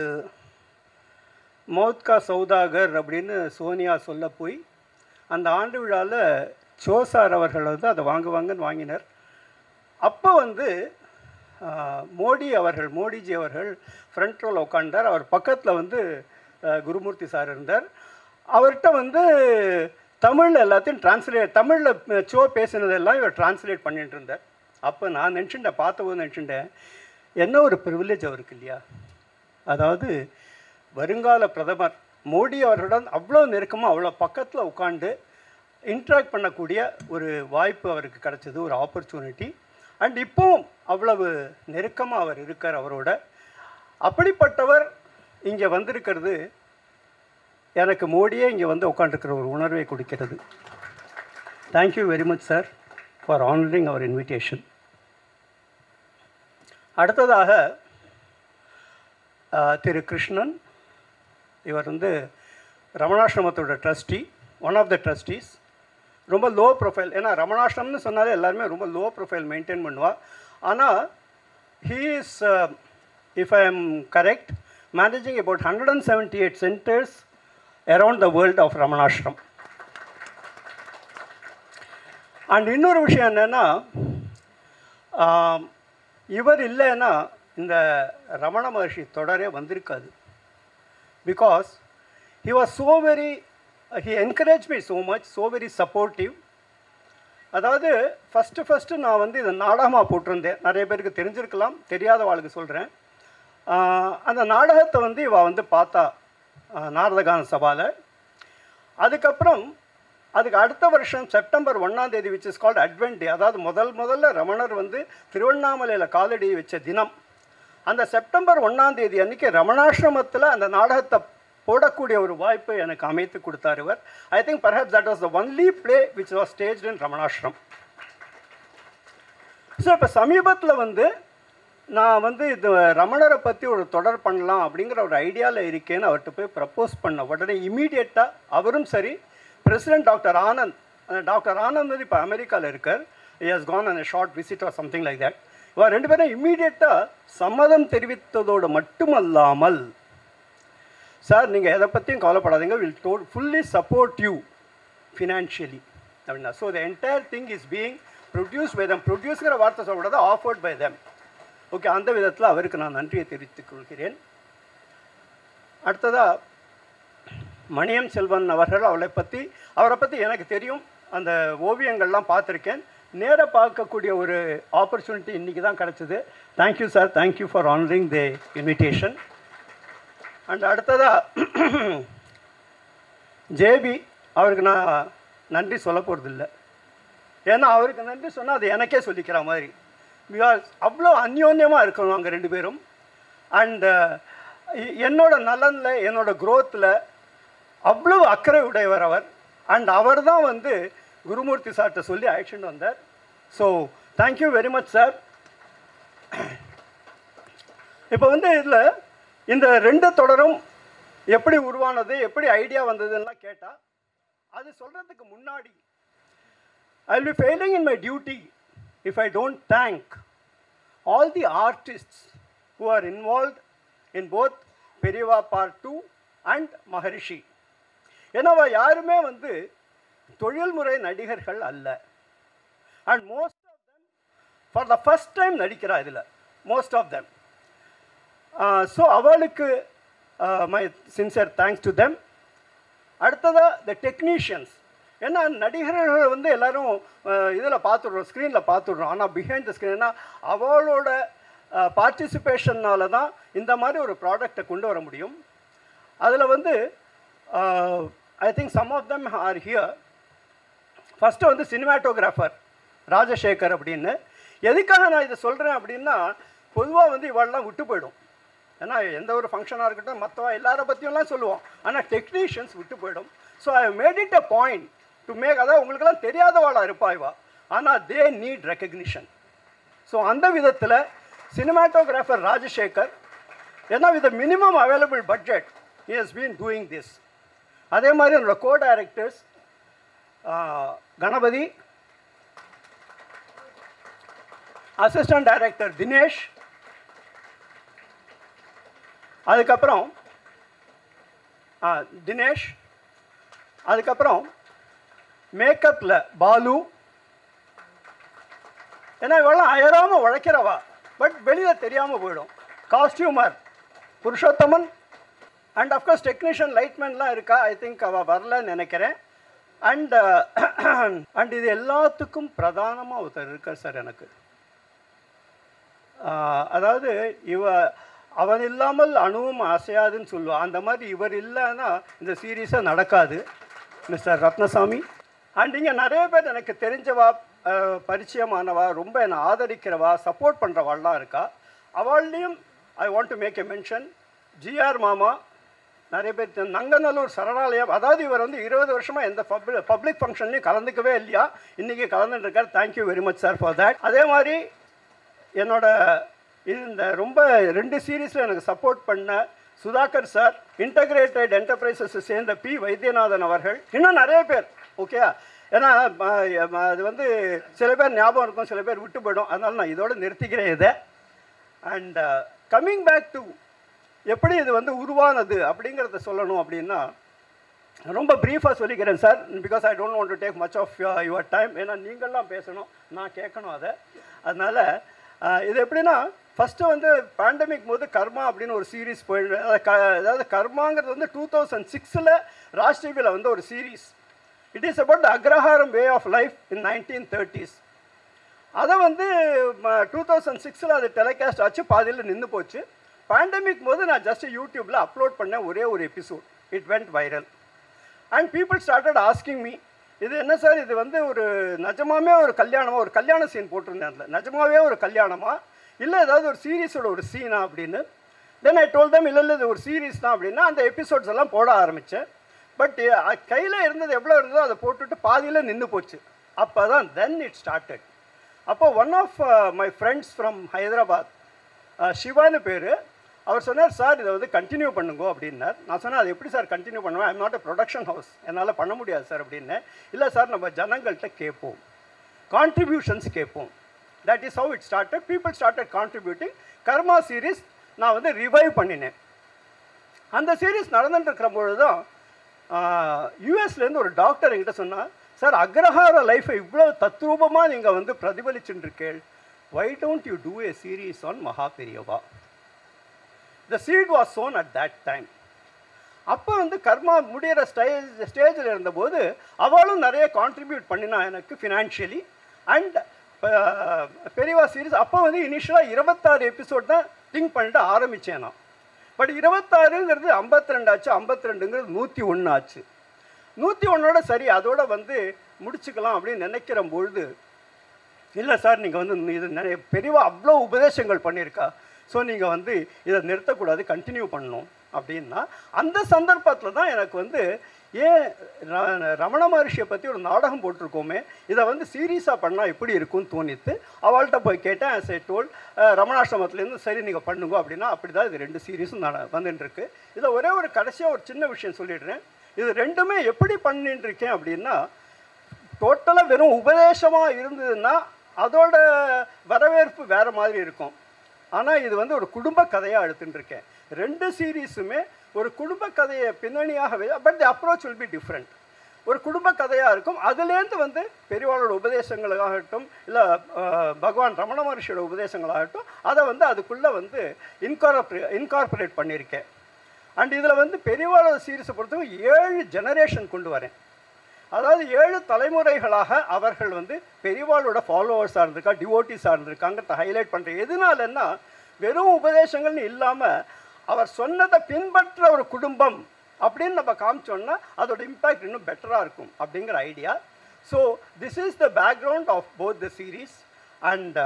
மௌத்கா சௌதாகர் அப்படின்னு சோனியா சொல்ல போய் அந்த ஆண்டு விழாவில் சோசார் அவர்கள் வந்து அதை வாங்குவாங்கன்னு வாங்கினார் அப்போ வந்து ஆ, மோடி அவர்கள் மோடிஜி அவர்கள் ஃப்ரண்ட் ரோவில் உட்காண்டார் அவர் பக்கத்தில் வந்து ஆ, குருமூர்த்தி சார் இருந்தார் அவர்கிட்ட வந்து தமிழில் எல்லாத்தையும் டிரான்ஸ்லேட் தமிழில் ஷோ பேசினதெல்லாம் இவர் டிரான்ஸ்லேட் பண்ணிட்டு இருந்தார் அப்போ நான் நினச்சிட்டேன் பார்த்தபோது நினச்சிட்டேன் என்ன ஒரு ப்ரிவிலேஜ் அவருக்கு இல்லையா அதாவது வருங்கால பிரதமர் மோடி அவர்களுடன் அவ்வளோ நெருக்கமாக அவ்வளோ பக்கத்தில் உட்காந்து இன்ட்ராக்ட் பண்ணக்கூடிய ஒரு வாய்ப்பு அவருக்கு கிடைச்சது ஒரு ஆப்பர்ச்சுனிட்டி அண்ட் இப்போவும் அவ்வளவு நெருக்கமாக அவர் இருக்கார் அவரோட அப்படிப்பட்டவர் இங்கே வந்திருக்கிறது எனக்கு மோடியே இங்கே வந்து உட்காந்துருக்கிற ஒரு உணர்வை கொடுக்கிறது thank you very much sir for honouring our invitation அடுத்ததாக ஆ, திரு கிருஷ்ணன் இவர் வந்து ரமணாசிரமத்தோட trustee one of the trustees ரொம்ப லோ ப்ரொஃபைல் ஏன்னா ரமணாசிரமம்னு சொன்னாலே எல்லாருமே ரொம்ப லோ ப்ரொஃபைல் மெயின்டைன் பண்ணுவா ஆனால் he is if I am correct managing about hundred and seventy eight centres around the world of Ramanashram and இன்னொரு விஷயம் என்னென்னா இவர் இல்லைன்னா இந்த ரமண மகர்ஷி தொடரே வந்திருக்காது because he was so very he encourage me so much so very supportive அதாவது first first நான் வந்து இதை நாடகமாக போட்டிருந்தேன் நிறைய பேருக்கு தெரிஞ்சிருக்கலாம் தெரியாத வாழ்க்கை சொல்கிறேன் அந்த நாடகத்தை வந்து இவ வந்து பார்த்தா ஆஹ், நாரதகான சபாவில் அதுக்கப்புறம் அதுக்கு அடுத்த வருஷம் செப்டம்பர் ஒன்றாம் தேதி which is called Advent day அதாவது முதல் முதல்ல ரமணர் வந்து திருவண்ணாமலையில் காலடி வச்ச தினம் அந்த செப்டம்பர் ஒன்றாம் தேதி அன்னைக்கு ரமணாசிரமத்தில் அந்த நாடகத்தை போடக்கூடிய ஒரு வாய்ப்பை எனக்கு அமைத்து கொடுத்தார் இவர் I think perhaps that was the only play which was stage in Ramanashram so இப்போ சமீபத்தில் வந்து நான் வந்து இது ரமணரை பற்றி ஒரு தொடர் பண்ணலாம் அப்படிங்கிற ஒரு ஐடியாவில் இருக்கேன்னு அவர்கிட்ட போய் ப்ரப்போஸ் பண்ண உடனே இமீடியட்டாக அவரும் சரி president doctor Anand doctor Anand வந்து இப்போ அமெரிக்காவில் இருக்கார் he has gone on a short visit or something like that இவர் ரெண்டு பேரும் இம்மீடியட்டாக சம்மதம் தெரிவித்ததோடு மட்டுமல்லாமல் சார் நீங்கள் எதை பற்றியும் கவலைப்படாதீங்க will do fully support you financially அப்படின்னா so the entire thing is being produce by them ப்ரொடியூஸ்ங்கிற வார்த்தை சொல்லக்கூடாது ஆஃபர்ட் பை தம் ஓகே அந்த விதத்தில் அவருக்கு நான் நன்றியை தெரிவித்துக் கொள்கிறேன் அடுத்ததாக மணியம் செல்வன் அவர்கள் அவளை பற்றி அவரை பற்றி எனக்கு தெரியும் அந்த ஓவியங்கள்லாம் பார்த்துருக்கேன் நேர பார்க்கக்கூடிய ஒரு ஆப்பர்ச்சுனிட்டி இன்றைக்கி தான் கிடச்சிது thank you sir thank you for honouring the invitation and அடுத்ததாக ஜேபி அவருக்கு நான் நன்றி சொல்ல போகிறதில்ல ஏன்னா அவருக்கு நன்றி சொன்னால் அது எனக்கே சொல்லிக்கிற மாதிரி பிகாஸ் அவ்வளோ அந்யோன்யமாக இருக்கணும் அங்கே ரெண்டு பேரும் அண்டு என்னோட நலனில் என்னோட க்ரோத்தில் அவ்வளோ அக்கறை உடையவர் அவர் அண்ட் அவர் தான் வந்து குருமூர்த்தி சார்கிட்ட சொல்லி அழைச்சிட்டு வந்தார் so thank you very much sir இப்போ வந்து இதில் இந்த ரெண்டு தொடரும் எப்படி உருவானது எப்படி ஐடியா வந்ததுன்னெலாம் கேட்டால் அது சொல்கிறதுக்கு முன்னாடி I will be failing in my duty if I don't thank all the artists who are involved in both Periyava part two and Maharishi ஏன்னா அவ யாருமே வந்து தொழில்முறை நடிகர்கள் அல்ல and most of them for the first time நடிக்கிறா இதில் மோஸ்ட் ஆஃப் தெம் ஸோ அவளுக்கு my sincere thanks to them அடுத்ததாக த டெக்னீஷியன்ஸ் ஏன்னா நடிகர்கள் வந்து எல்லாரும் இதில் பார்த்துடுறோம் ஸ்க்ரீனில் பார்த்துடுறோம் ஆனால் பிஹைண்ட் த ஸ்க்ரீன்னா அவளோட பார்ட்டிசிபேஷன்னால தான் இந்த மாதிரி ஒரு ப்ராடக்டை கொண்டு வர முடியும் அதில் வந்து I think some of them are here first வந்து சினிமாட்டோகிராஃபர் ராஜசேகர் அப்படின்னு எதுக்காக நான் இதை சொல்கிறேன் அப்படின்னா பொதுவாக வந்து இவாளெலாம் விட்டு போயிடும் ஏன்னா எந்த ஒரு ஃபங்க்ஷனாக இருக்கட்டும் மற்றவா எல்லாரை பற்றியும்லாம் சொல்லுவோம் ஆனால் டெக்னீஷியன்ஸ் விட்டு போயிடும் so I made it a point to make அதாவது உங்களுக்கெல்லாம் தெரியாதவாளா இருப்பா இவா ஆனால் தே நீட் ரெக்கக்னிஷன் ஸோ அந்த விதத்தில் சினிமாட்டோகிராஃபர் ராஜசேகர் ஏன்னா with minimum available budget he has been doing this அதே மாதிரி என்னோட co directors Ganapathi assistant director Dinesh அதுக்கப்புறம் ஆ, தினேஷ் அதுக்கப்புறம் மேக்கப்பில் பாலு ஏன்னா இவெல்லாம் அயராமல் உழைக்கிறவா பட் வெளியில் தெரியாமல் போயிடும் costumer Purushothaman and of course technician லைட்மேன்லாம் இருக்கா ஐ திங்க் அவள் வரலன்னு நினைக்கிறேன் அண்ட் அண்ட் இது எல்லாத்துக்கும் பிரதானமாக ஒருத்தர் இருக்கார் சார் எனக்கு ஆஹ், அதாவது இவ அவன் இல்லாமல் அணுவும் அசையாதுன்னு சொல்லுவான் அந்த மாதிரி இவர் இல்லைன்னா இந்த சீரீஸே நடக்காது மிஸ்டர் ரத்னசாமி அண்ட் இங்கே நிறைய பேர் எனக்கு தெரிஞ்சவா ஆஹ், பரிச்சயமானவா ரொம்ப என்னை ஆதரிக்கிறவா சப்போர்ட் பண்ணுறவாள்லாம் இருக்கா அவள்லையும் I want to make a mention GR மாமா நிறைய பேர் தெ- நங்கநல்லூர் சரணாலயம் அதாவது இவர் வந்து இருபது வருஷமாக எந்த பப்ளிக் பப்ளிக் ஃபங்க்ஷன்லையும் கலந்துக்கவே இல்லையா இன்றைக்கி கலந்துட்டுருக்கார் thank you very much sir for that அதே மாதிரி என்னோட இது இந்த ரொம்ப ரெண்டு சீரீஸில் எனக்கு சப்போர்ட் பண்ண சுதாகர் சார் இன்டகிரேட்டட் என்டர்பிரைசஸ் சேர்ந்த பி வைத்தியநாதன் அவர்கள் இன்னும் நிறைய பேர் ஓகே ஏன்னா ம, ம, அது வந்து சில பேர் ஞாபகம் இருக்கும் சில பேர் விட்டு போயிடும் அதனால நான் இதோட நிறுத்திக்கிறேன் இதை அண்ட் கம்மிங் பேக் டு எப்படி இது வந்து உருவானது அப்படிங்கிறத சொல்லணும் அப்படின்னா ரொம்ப ப்ரீஃபாக சொல்லிக்கிறேன் sir because I don't want to take much of your time ஏன்னா நீங்கள்லாம் பேசணும் நான் கேட்கணும் அதை அதனால் இது எப்படின்னா ஃபஸ்ட்டு வந்து பேண்டமிக் போது கர்மா அப்படின்னு ஒரு சீரீஸ் போயிடு அதாவது க- அதாவது கர்மாங்கிறது வந்து டூ தௌசண்ட் சிக்ஸில் ராஜ் டிவியில் வந்து ஒரு series it is about the agraharam way of life in nineteen thirties அதை வந்து டூ தௌசண்ட் சிக்ஸில் அது டெலிகாஸ்ட் ஆச்சு பாதியில் நின்று போச்சு பேண்டமிக் போது நான் ஜஸ்ட் யூடியூப்பில் அப்லோட் பண்ண ஒரே ஒரு episode it went viral and people started asking me இது என்ன சார் இது வந்து ஒரு நிஜமாவே ஒரு கல்யாணமா ஒரு கல்யாண சீன் போட்டிருந்தேன் அதில் நிஜமாவே ஒரு கல்யாணமா இல்லை ஏதாவது ஒரு சீரீஸோட ஒரு சீனா அப்படின்னு தென் ஐ டோல் தம் இல்லை இல்லை இது ஒரு சீரீஸ் தான் அப்படின்னா அந்த எபிசோட்ஸ் எல்லாம் போட ஆரம்பித்தேன் பட் கையில் இருந்தது எவ்வளோ இருந்ததோ அதை போட்டுட்டு பாதியில் நின்று போச்சு அப்போ தான் தென் இட் ஸ்டார்டட் அப்போ one of my friends from Hyderabad சிவான்னு பேர் அவர் சொன்னார் சார் இதை வந்து கண்டினியூ பண்ணுங்க அப்படின்னார் நான் சொன்னேன் அது எப்படி சார் கண்டினியூ பண்ணுவேன் I'm not a production house என்னால் பண்ண முடியாது சார் அப்படின்னேன் இல்லை சார் நம்ம ஜனங்கள்கிட்ட கேட்போம் கான்ட்ரிபியூஷன்ஸ் கேட்போம் that is how it started people started contributing Karma series நான் வந்து ரிவைவ் பண்ணினேன் அந்த சீரீஸ் நடந்துட்டு இருக்கிற பொழுது தான் யூஎஸ்லேருந்து ஒரு டாக்டர் என்கிட்ட சொன்னார் சார் அக்ரஹார லைஃப்பை இவ்வளோ தத்ரூபமாக நீங்கள் வந்து பிரதிபலிச்சுட்டு இருக்கேள் why don't you do a series on Maha Periyava the seed was sown at that time அப்போ வந்து கர்மா முடிகிற ஸ்டேஜ் ஸ்டேஜில் இருந்தபோது அவளும் நிறைய கான்ட்ரிபியூட் பண்ணினா எனக்கு ஃபினான்ஷியலி அண்ட் பெரியவா சீரிஸ் அப்போ வந்து இனிஷியலாக இருபத்தாறு எபிசோட் தான் திங்க் பண்ணிட்டு ஆரம்பித்தேன் நான் பட் இருபத்தாறுங்கிறது ஐம்பத்தி ரெண்டு ஆச்சு ஐம்பத்தி ரெண்டுங்கிறது நூற்றி ஒன்று ஆச்சு நூற்றி ஒன்றோட சரி அதோட வந்து முடிச்சுக்கலாம் அப்படின்னு நினைக்கிற பொழுது இல்லை சார் நீங்கள் வந்து இது நிறைய பெரியவா அவ்வளோ உபதேசங்கள் பண்ணியிருக்கா ஸோ நீங்கள் வந்து இதை நிறுத்தக்கூடாது கண்டினியூ பண்ணணும் அப்படின்னா அந்த சந்தர்ப்பத்தில் தான் எனக்கு வந்து ஏன் ர- ரமண மகர்ஷியை பற்றி ஒரு நாடகம் போட்டிருக்கோமே இதை வந்து சீரியஸாக பண்ணால் எப்படி இருக்கும்னு தோணித்து அவள்கிட்ட போய் கேட்டேன் ஆஸ் ஐ டோல் ரமணாசிரமத்துலேருந்து சரி நீங்கள் பண்ணுங்க அப்படின்னா அப்படி தான் இது ரெண்டு சீரீஸும் நட வந்துட்டுருக்கு இதை ஒரே ஒரு கடைசியாக ஒரு சின்ன விஷயம் சொல்லிடுறேன் இது ரெண்டுமே எப்படி பண்ணிட்டு இருக்கேன் அப்படின்னா டோட்டலாக வெறும் உபதேசமாக இருந்ததுன்னா அதோட வரவேற்பு வேறு மாதிரி இருக்கும் ஆனால் இது வந்து ஒரு குடும்ப கதையாக எடுத்துட்டு இருக்கேன் ரெண்டு சீரீஸுமே ஒரு குடும்ப கதையை பின்னணியாகவே but the approach will be different ஒரு குடும்ப கதையாக இருக்கும் அதுலேருந்து வந்து பெரியவாளோட உபதேசங்களாகட்டும் இல்லை பகவான் ரமண மகர்ஷியோட உபதேசங்களாகட்டும் அதை வந்து அதுக்குள்ளே வந்து இன்கார்பரே இன்கார்பரேட் பண்ணியிருக்கேன் அண்ட் இதில் வந்து பெரியவாளோட சீரீஸை பொறுத்தவரைக்கும் ஏழு ஜெனரேஷன் கொண்டு வரேன் அதாவது ஏழு தலைமுறைகளாக அவர்கள் வந்து பெரியவாளோட ஃபாலோவர்ஸாக இருந்திருக்கா டிவோட்டிஸாக இருந்திருக்காங்கிறத ஹைலைட் பண்ணுறேன் எதனாலன்னா வெறும் உபதேசங்கள்னு இல்லாமல் அவர் சொன்னதை பின்பற்ற ஒரு குடும்பம் அப்படின்னு நம்ம காமிச்சோன்னா அதோட இம்பேக்ட் இன்னும் பெட்டராக இருக்கும் அப்படிங்கிற idea so this is the background of both the series and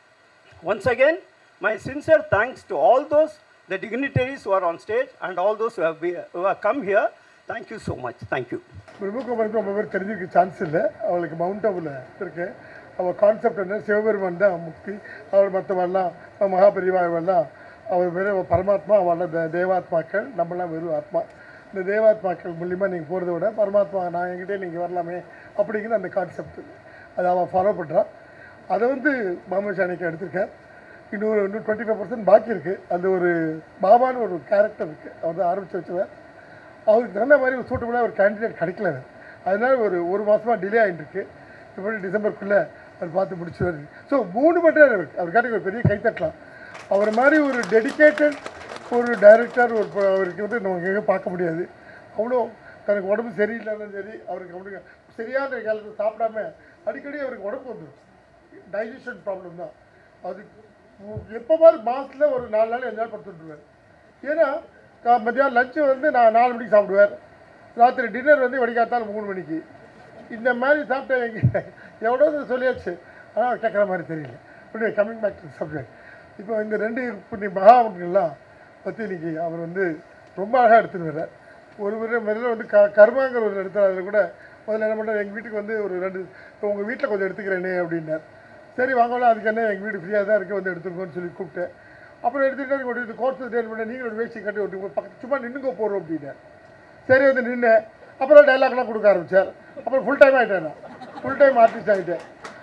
Once again, my sincere thanks to all those, the dignitaries who are on stage and all those who have, be, who have come here. Thank you so much. Thank you. பிரம்மகுமாருக்கு ரொம்ப பேர் தெரிஞ்சிருக்க chance இல்லை அவளுக்கு mount அபுல இருக்கு அவள் concept என்ன சிவபெருமான் தான் முக்தி அவர் மற்றவெல்லாம் மகாபெரிவாவெல்லாம் அவர் வெறும் பரமாத்மா அவெல்லாம் தே- தேவாத்மாக்கள் நம்மளாம் வெறும் ஆத்மா இந்த தேவாத்மாக்கள் மூலிமா நீங்கள் போகிறத விட பரமாத்மா நான் என்கிட்டே நீங்கள் வரலாமே அப்படிங்கிற அந்த கான்செப்ட் அதை அவள் ஃபாலோ பண்ணுறான் அதை வந்து மாமன் ஷானிக்கு எடுத்திருக்கேன் இன்னொரு இன்னும் டுவெண்ட்டி ஃபைவ் பர்சன்ட் பாக்கி இருக்குது அந்த ஒரு பாபான்னு ஒரு கேரக்டர் இருக்குது அவர் தான் ஆரம்பித்து வச்சவர் அவருக்கு தகுந்த மாதிரி ஒரு சூட்டபுளாக ஒரு கேண்டிடேட் கிடைக்கல எனக்கு. அதனால ஒரு ஒரு மாதமாக டிலே ஆகிட்டு இருக்கு இப்போ டிசம்பருக்குள்ளே அவர் பார்த்து முடிச்சுவார் ஸோ மூணு மட்டும் அவருக்கு அவர் கேட்ட ஒரு பெரிய கைத்தட்டலாம் அவர் மாதிரி ஒரு டெடிகேட்டட் ஒரு டைரக்டர் ஒரு ப- அவருக்கு வந்து நம்ம எங்கே பார்க்க முடியாது அவ்வளோ தனக்கு உடம்பு சரியில்லைனாலும் சரி அவருக்கு அவருக்கு சரியான காலத்தில் சாப்பிடாம அடிக்கடி அவருக்கு உடம்பு வந்துடும் டைஜஷன் ப்ராப்ளம் தான் அது எப்போ மாதிரி மாதத்தில் ஒரு நாலு நாள் அஞ்சு நாள் படுத்துட்டுருவார் ஏன்னா கா- மத்தியானம் லஞ்சு வந்து நான் நாலு மணிக்கு சாப்பிடுவார் ராத்திரி டின்னர் வந்து வடிகாத்தால் மூணு மணிக்கு இந்த மாதிரி சாப்பிட்டா எங்க எவ்வளோ சொல்லியாச்சு ஆனால் அவர் கேட்குற மாதிரி தெரியல இப்படி கம்மிங் பேக் டு சப்ஜெக்ட் இப்போ இந்த ரெண்டு புண்ணிய மகாவங்கள்லாம் பற்றி இன்னைக்கு அவர் வந்து ரொம்ப அழகாக எடுத்துன்னு வர்றார் ஒரு முறை முதல்ல வந்து க கர்மாங்கிற ஒரு இடத்துல அதில் கூட முதல்ல என்ன பண்ணுறாரு எங்கள் வீட்டுக்கு வந்து ஒரு ரெண்டு உங்கள் வீட்டில் கொஞ்சம் எடுத்துக்கிறேனே அப்படின்னார் சரி வாங்கலாம் அதுக்கு என்ன எங்கள் வீடு ஃப்ரீயாக தான் இருக்குது வந்து எடுத்துக்கோன்னு சொல்லி கூப்பிட்டேன் அப்புறம் எடுத்துக்கிட்டு கொண்டு இது கோர்ஸ் டேட் பண்ண நீங்கள் ஒரு வேஷ்டி கட்டி ஒட்டி பக்கத்து சும்மா நின்றுங்க போகிறோம் அப்படின்னார் சரி வந்து நின்னேன் அப்புறம் டைலாக்லாம் கொடுக்க ஆரம்பித்தார் அப்புறம் ஃபுல் டைம் ஆகிட்டேன் நான் ஃபுல் டைம் ஆர்டிஸ்ட் ஆகிட்டேன்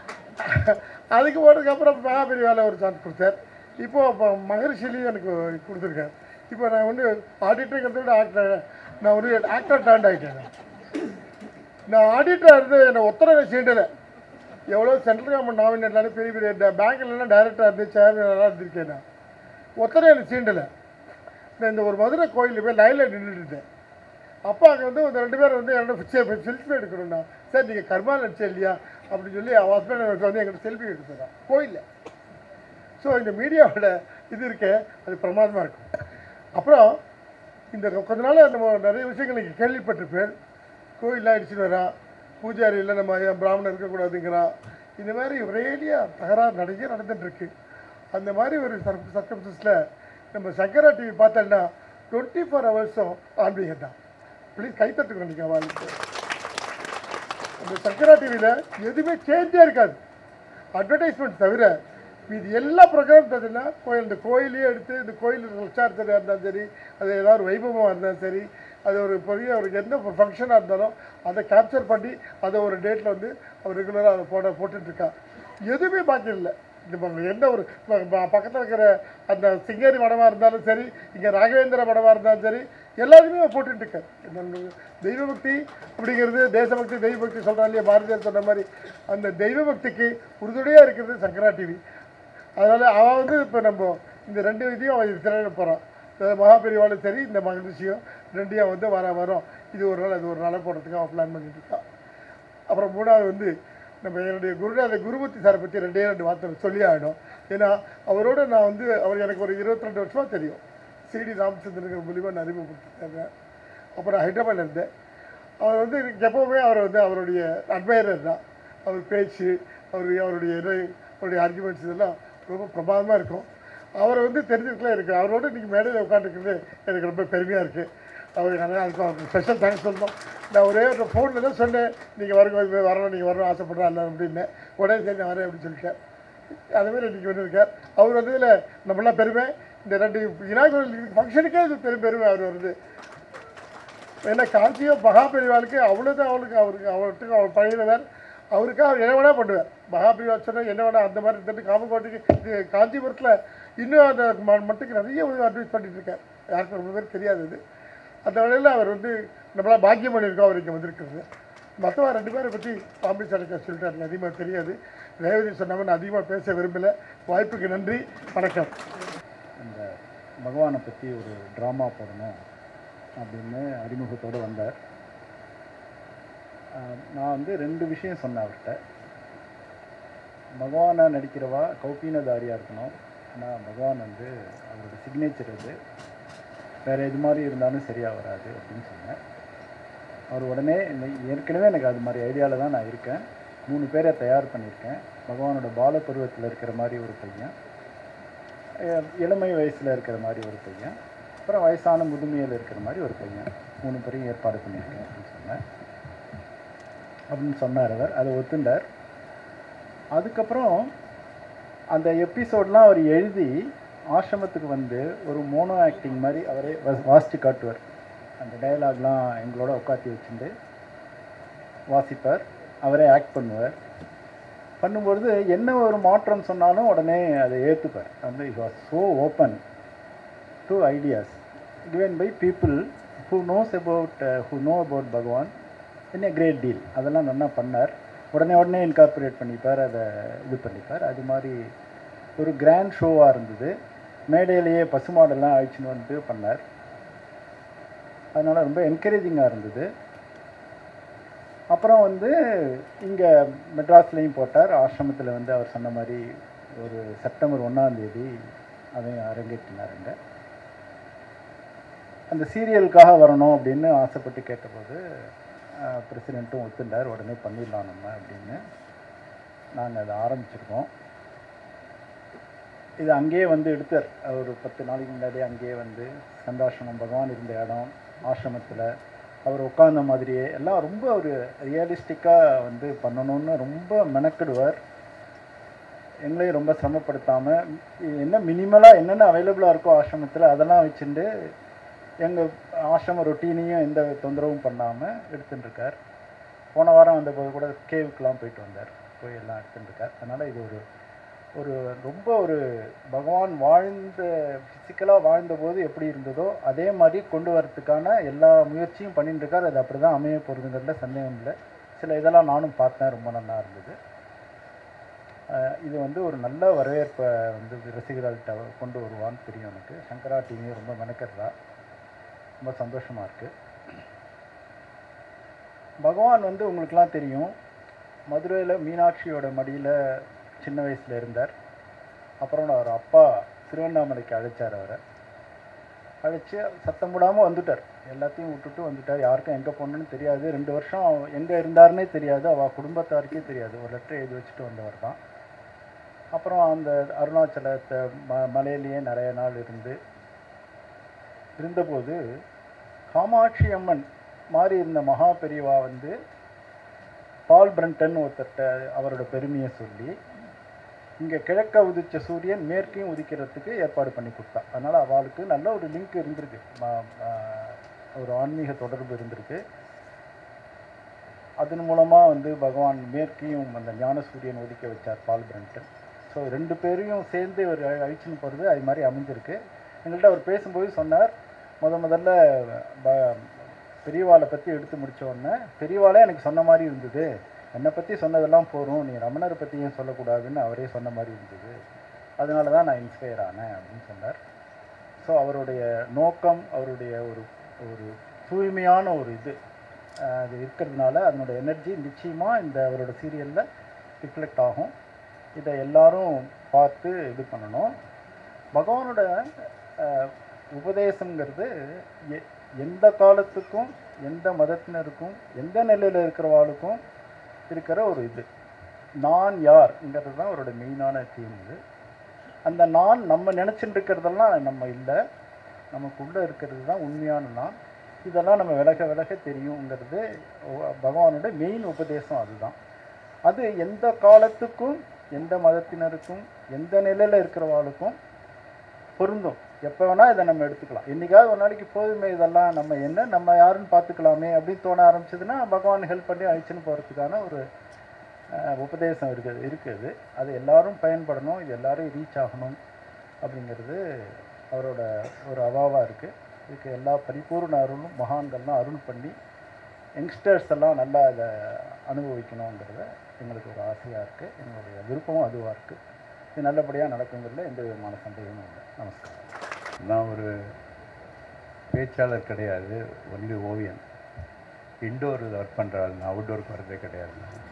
அதுக்கு போனதுக்கப்புறம் மகாபெரிய வேலை ஒரு சான்ஸ் கொடுத்தார் இப்போ இப்போ மகரிஷிலையும் எனக்கு கொடுத்துருக்காரு இப்போ நான் வந்து ஆடிட்டருங்கிறத விட ஆக்டர் நான் ஒரு ஆக்டர் டேண்ட் ஆகிட்டேன் நான். நான் ஆடிட்டர் இருந்து என்னை ஒத்தரவை சீண்டலை எவ்வளோ சென்ட்ரல் கவர்மெண்ட் நாமினேட்லாம் பெரிய பெரிய பேங்க்லலாம் டைரக்டராக இருந்து சேர்மனாக இருந்திருக்கேன் நான் ஒத்தரை எனக்கு சீண்டலை நான் இந்த ஒரு மதுரை கோயிலில் போய் லைனில் நின்றுட்டுட்டேன் அப்போ அங்கே வந்து ஒரு ரெண்டு பேர் வந்து என்னோட செல்ஃபி எடுக்கணும்னா சார் நீங்கள் கர்மா நடிச்சே இல்லையா அப்படின்னு சொல்லி அவன் ஹஸ்பண்ட் வந்து எங்கிட்ட செல்ஃபி எடுத்து தரான் கோயிலில் ஸோ இந்த மீடியாவோட இது இருக்கே அது பிரமாதமாக இருக்கும் அப்புறம் இந்த கொஞ்ச நாள் நம்ம நிறைய விஷயங்கள் நீங்கள் கேள்விப்பட்டிருப்பேன் கோயிலெலாம் அடிச்சுட்டு வரான் பூஜாரியில் நம்ம ஏன் பிராமணன் இருக்கக்கூடாதுங்கிறான் இந்த மாதிரி ஒரேடியாக தகராறு நிறைய நடந்துட்டு இருக்கு அந்த மாதிரி ஒரு சர்க்கம்சஸில் நம்ம சங்கரா டிவி பார்த்தோன்னா டுவெண்ட்டி ஃபோர் ஹவர்ஸும் ஆன்மீகம் தான் ப்ளீஸ் கைத்தட்டுக்கணும் நீங்கள் வாழ்க்கை அந்த சங்கரா டிவியில் எதுவுமே சேஞ்சே இருக்காது அட்வர்டைஸ்மெண்ட் தவிர மீதி எல்லா ப்ரோக்ராம் பார்த்தீங்கன்னா கோயில் இந்த கோயிலையே எடுத்து இந்த கோயில் விசாரத்தில் இருந்தாலும் சரி அது ஏதாவது ஒரு வைபவமாக இருந்தாலும் சரி அது ஒரு பெரிய ஒரு எந்த ஒரு ஃபங்க்ஷனாக இருந்தாலும் அதை கேப்சர் பண்ணி அதை ஒரு டேட்டில் வந்து அவர் ரெகுலராக அதை போட போட்டுட்ருக்கா எதுவுமே பாக்கி இல்லை இந்த ப- எந்த ஒரு பக்கத்தில் இருக்கிற அந்த சிங்கேரி மடமாக இருந்தாலும் சரி இங்கே ராகவேந்திர மடமாக இருந்தாலும் சரி எல்லாருமே போட்டுட்டு இருக்காரு இந்த தெய்வ பக்தி அப்படிங்கிறது தேசபக்தி தெய்வ பக்தி சொல்கிறா இல்லையா பாரதியார் சொன்ன மாதிரி அந்த தெய்வ பக்திக்கு உறுதுணையாக இருக்கிறது சங்கரா டிவி அதனால் அவன் வந்து இப்போ நம்ம இந்த ரெண்டு இதையும் அவன் திரையிட போகிறான் மகாபெரிவாலும் சரி இந்த மகிழ்ச்சியும் ரெண்டையும் வந்து வர வரோம் இது ஒரு நாள் அது ஒரு நாளாக போடுறதுக்கு அவன் பிளான் பண்ணிட்டு இருக்கான் அப்புறம் மூணாவது வந்து நம்ம என்னுடைய குருநாத குருமூர்த்தி சாரை பற்றி ரெண்டே ரெண்டு வார்த்தை சொல்லி ஆகிடும் ஏன்னா அவரோட நான் வந்து அவர் எனக்கு ஒரு இருபத்தி ரெண்டு வருஷமாக தெரியும் சிடி ராமச்சந்திரன் மூலிமா நான் அறிமுகப்படுத்திருக்காங்க அப்புறம் ஹைதராபாத்தில் இருந்தேன் அவர் வந்து எனக்கு எப்போவுமே அவர் வந்து அவருடைய அட்மைரர் தான் அவர் பேச்சு அவர் அவருடைய இது அவருடைய ஆர்குமெண்ட்ஸ் இதெல்லாம் ரொம்ப பிரமாதமாக இருக்கும் அவரை வந்து தெரிஞ்சுக்கலாம் இருக்குது அவரோட இன்றைக்கி மேடையில் உட்காந்துருக்கிறது எனக்கு ரொம்ப பெருமையாக இருக்குது அவருக்கு அதனால் அதுக்கு அவருக்கு ஸ்பெஷல் தேங்க்ஸ் சொல்லணும் நான் ஒரே ஒரு ஃபோனில் தான் சொன்னேன் நீங்கள் வருங்க வரணும் நீங்கள் வரணும் ஆசைப்படுறேன் இல்லை அப்படின்னேன் உடனே சரி நான் வரேன் அப்படின்னு சொல்லிட்டேன் அதுமாரி இன்றைக்கி வந்திருக்கார் அவர் வந்ததில் நம்மளாம் பெருமை இந்த ரெண்டு இனாகுரல் ஃபங்க்ஷனுக்கே இது பெரும் பெருமை அவர் வருது ஏன்னா காஞ்சியோ மகாபெரிவாளுக்கு அவ்வளோதான் அவளுக்கு அவருக்கு அவர்கிட்ட அவர் பழகினவர் அவருக்கு அவர் என்ன வேணால் பண்ணுவார் மகாபெரிவா சொன்னால் என்ன வேணால் அந்த மாதிரி இருந்துட்டு காமகோட்டைக்கு இது காஞ்சிபுரத்தில் இன்னும் அந்த ம- மட்டுக்கு நிறைய அட்வைஸ் பண்ணிட்டு இருக்கார் யாருக்கும் ரொம்ப பேர் தெரியாது இது அந்த வேளையில் அவர் வந்து நம்மளாம் பாக்கியம் பண்ணியிருக்கோம் அவர் இங்கே வந்திருக்கிறது மற்றவா ரெண்டு பேரை பற்றி பாம்பே சடக்கா சொல்லிட்டாரு அதிகமாக தெரியாது ரேவதி சொன்னவன் நான் அதிகமாக பேச விரும்பலை வாய்ப்புக்கு நன்றி வணக்கம் அந்த பகவானை பற்றி ஒரு ட்ராமா போடணும் அப்படின்னு அறிமுகத்தோடு வந்தார் ஆஹ் நான் வந்து ரெண்டு விஷயம் சொன்னேன் அவர்கிட்ட பகவானை நடிக்கிறவா கௌபீனதாரியாக இருக்கணும் ஆனால் பகவான் வந்து அவரோட சிக்னேச்சர் அது வேறு எது மாதிரி இருந்தாலும் சரியாக வராது அப்படின்னு சொன்னேன் அவர் உடனே என்னை- ஏற்கனவே எனக்கு அது மாதிரி ஐடியாவில் தான் நான் இருக்கேன் மூணு பேரை தயார் பண்ணியிருக்கேன் பகவானோட பால பருவத்தில் இருக்கிற மாதிரி ஒரு பையன் அஹ் இளமை வயசில் இருக்கிற மாதிரி ஒரு பையன் அப்புறம் வயசான முதுமையில் இருக்கிற மாதிரி ஒரு பையன் மூணு பேரையும் ஏற்பாடு பண்ணியிருக்கேன் அப்படின்னு சொன்னேன் அப்படின்னு சொன்னார் அவர் அதை ஒத்துண்டார் அதுக்கப்புறம் அந்த எபிசோட்லாம் அவர் எழுதி ஆசிரமத்துக்கு வந்து ஒரு மோனோ ஆக்டிங் மாதிரி அவரே வா- வாசித்து காட்டுவார் அந்த டயலாக்லாம் எங்களோட உட்காத்தி வச்சுட்டு வாசிப்பார் அவரே ஆக்ட் பண்ணுவார் பண்ணும்பொழுது என்ன ஒரு மாற்றம் சொன்னாலும் உடனே அதை ஏற்றுப்பார் வந்து it was so open to ideas given by people who knows about uh, who know about பகவான் இன் a கிரேட் டீல் அதெல்லாம் நல்லா பண்ணார் உடனே உடனே இன்கார்பரேட் பண்ணிப்பார் அதை இது பண்ணிப்பார் அது மாதிரி ஒரு கிராண்ட் ஷோவாக இருந்தது மேடையிலேயே பசுமாடெல்லாம் அழிச்சுன்னு வந்து பண்ணார் அதனால் ரொம்ப என்கரேஜிங்காக இருந்தது அப்புறம் வந்து இங்கே மெட்ராஸ்லேயும் போட்டார் ஆசிரமத்தில் வந்து அவர் சொன்ன மாதிரி ஒரு செப்டம்பர் ஒன்றாம் தேதி அதையும் அரங்கேற்றினாருங்க அந்த சீரியலுக்காக வரணும் அப்படின்னு ஆசைப்பட்டு கேட்டபோது பிரசிடெண்ட்டும் ஒத்துண்டார் உடனே பண்ணிடலாம் நம்ம அப்படின்னு நாங்கள் அதை ஆரம்பிச்சிருக்கோம் இது அங்கேயே வந்து எடுத்தார் ஒரு பத்து நாளைக்கு முன்னாடியே அங்கேயே வந்து சந்தாசிரமம் பகவான் இருந்த இடம் ஆசிரமத்தில் அவர் உட்கார்ந்த மாதிரியே எல்லாம் ரொம்ப ஒரு ரியலிஸ்டிக்காக வந்து பண்ணணும்னு ரொம்ப மெனக்கிடுவார் எங்களையும் ரொம்ப சிரமப்படுத்தாமல் என்ன மினிமலாக என்னென்ன அவைலபிளாக இருக்கோ ஆசிரமத்தில் அதெல்லாம் வச்சுட்டு எங்கள் ஆசிரம ரொட்டீனையும் எந்த தொந்தரவும் பண்ணாமல் எடுத்துட்டு இருக்கார் போன வாரம் வந்தபோது கூட கேவுக்கெலாம் போயிட்டு வந்தார் போய் எல்லாம் எடுத்துட்டு இருக்கார் அதனால் இது ஒரு ஒரு ரொம்ப ஒரு பகவான் வாழ்ந்த ஃபிசிக்கலாக வாழ்ந்தபோது எப்படி இருந்ததோ அதே மாதிரி கொண்டு வரத்துக்கான எல்லா முயற்சியும் பண்ணிட்டு இருக்கார் அது அப்படி தான் அமைய போகிறதுங்கிறதுல சந்தேகம் இல்லை சில இதெல்லாம் நானும் பார்த்தேன் ரொம்ப நல்லா இருந்தது அஹ் இது வந்து ஒரு நல்ல வரவேற்பை வந்து ரசிகர்கள்ட்ட கொண்டு வருவான்னு தெரியும் எனக்கு சங்கரா டீமையும் ரொம்ப மெனக்கிறதா ரொம்ப சந்தோஷமாக இருக்குது பகவான் வந்து உங்களுக்கெல்லாம் தெரியும் மதுரையில் மீனாட்சியோட மடியில் சின்ன வயசில் இருந்தார் அப்புறம் அவர் அப்பா திருவண்ணாமலைக்கு அழைச்சார் அவரை அழைச்சி சத்தம் போடாமல் வந்துட்டார் எல்லாத்தையும் விட்டுட்டு வந்துட்டார் யாருக்கும் எங்கே போகணுன்னு தெரியாது ரெண்டு வருஷம் எங்கே இருந்தாருன்னே தெரியாது அவள் குடும்பத்தாருக்கே தெரியாது ஒரு லெட்டர் எழுதி வச்சுட்டு வந்தவர் தான் அப்புறம் அந்த அருணாச்சலத்தை ம மலையிலேயே நிறைய நாள் இருந்து இருந்தபோது காமாட்சி அம்மன் மாதிரி இருந்த மகா பெரியவா வந்து பால் பிரண்டன் ஒருத்தர்ட்ட அவரோட பெருமையை சொல்லி இங்கே கிழக்க உதிச்ச சூரியன் மேற்கையும் உதிக்கிறதுக்கு ஏற்பாடு பண்ணி கொடுத்தா அதனால் அவளுக்கு நல்ல ஒரு லிங்க் இருந்திருக்கு ம- ம- ஒரு ஆன்மீக தொடர்பு இருந்திருக்கு அதன் மூலமாக வந்து பகவான் மேற்கையும் அந்த ஞான சூரியன் ஒதுக்க வச்சார் பால் பிரண்டன் ஸோ ரெண்டு பேரையும் சேர்ந்து ஒரு அழிச்சுன்னு போகிறது அது மாதிரி அமைஞ்சிருக்கு எங்கள்கிட்ட அவர் பேசும்போது சொன்னார் முத முதல்ல ப பெரியவாளை பற்றி எடுத்து முடிச்ச உடனே பெரியவாளே எனக்கு சொன்ன மாதிரி இருந்தது என்னை பற்றி சொன்னதெல்லாம் போதும் நீ ரமணரை பற்றி ஏன் சொல்லக்கூடாதுன்னு அவரே சொன்ன மாதிரி இருந்தது அதனால தான் நான் இன்ஸ்பயர் ஆனேன் அப்படின்னு சொன்னார் ஸோ அவருடைய நோக்கம் அவருடைய ஒரு ஒரு தூய்மையான ஒரு இது அஹ், அது இருக்கிறதுனால அதனோட எனர்ஜி நிச்சயமாக இந்த அவரோட சீரியலில் ரிஃப்ளெக்ட் ஆகும் இதை எல்லாரும் பார்த்து இது பண்ணணும் பகவானோட அஹ், உபதேசங்கிறது எ- எந்த காலத்துக்கும் எந்த மதத்தினருக்கும் எந்த நிலையில் இருக்கிறவாளுக்கும் இருக்கிற ஒரு இது நான் யார்ங்கிறது தான் அவரோட மெயினான தீம் இது அந்த நான் நம்ம நினச்சிட்டு இருக்கிறதெல்லாம் நம்ம இல்லை நமக்குள்ளே இருக்கிறது தான் உண்மையான நான் இதெல்லாம் நம்ம விலக விலக தெரியுங்கிறது ஒ- பகவானோட மெயின் உபதேசம் அதுதான் அது எந்த காலத்துக்கும் எந்த மதத்தினருக்கும் எந்த நிலையில் இருக்கிறவாளுக்கும் பொருந்தும் எப்போ வேணால் இதை நம்ம எடுத்துக்கலாம் என்றைக்காவது ஒரு நாளைக்கு போதுமே இதெல்லாம் நம்ம என்ன நம்ம யாருன்னு பார்த்துக்கலாமே அப்படின்னு தோண ஆரம்பிச்சதுன்னா பகவான் ஹெல்ப் பண்ணி அழிச்சுன்னு போகிறதுக்கான ஒரு அஹ், உபதேசம் இருக்குது இருக்குது அது எல்லாரும் பயன்படணும் இது எல்லாரும் ரீச் ஆகணும் அப்படிங்கிறது அவரோட ஒரு அவாவாக இருக்குது இதுக்கு எல்லா பரிபூர்ண அருளும் மகான்கள்லாம் அருள் பண்ணி யங்ஸ்டர்ஸ் எல்லாம் நல்லா இதை அனுபவிக்கணுங்கிறத எங்களுக்கு ஒரு ஆசையாக இருக்குது எங்களுடைய விருப்பமும் அதுவாக இருக்குது இது நல்லபடியாக நடக்குங்கிறதுல எந்த விதமான சந்தேகமும் இல்லை நமஸ்காரம் நான் ஒரு பேச்சாளர் கிடையாது ஒன்லி ஓவியன் இன்டோர் ஒர்க் பண்ணுற ஆள் நான் அவுட்டோருக்கு வரதே கிடையாது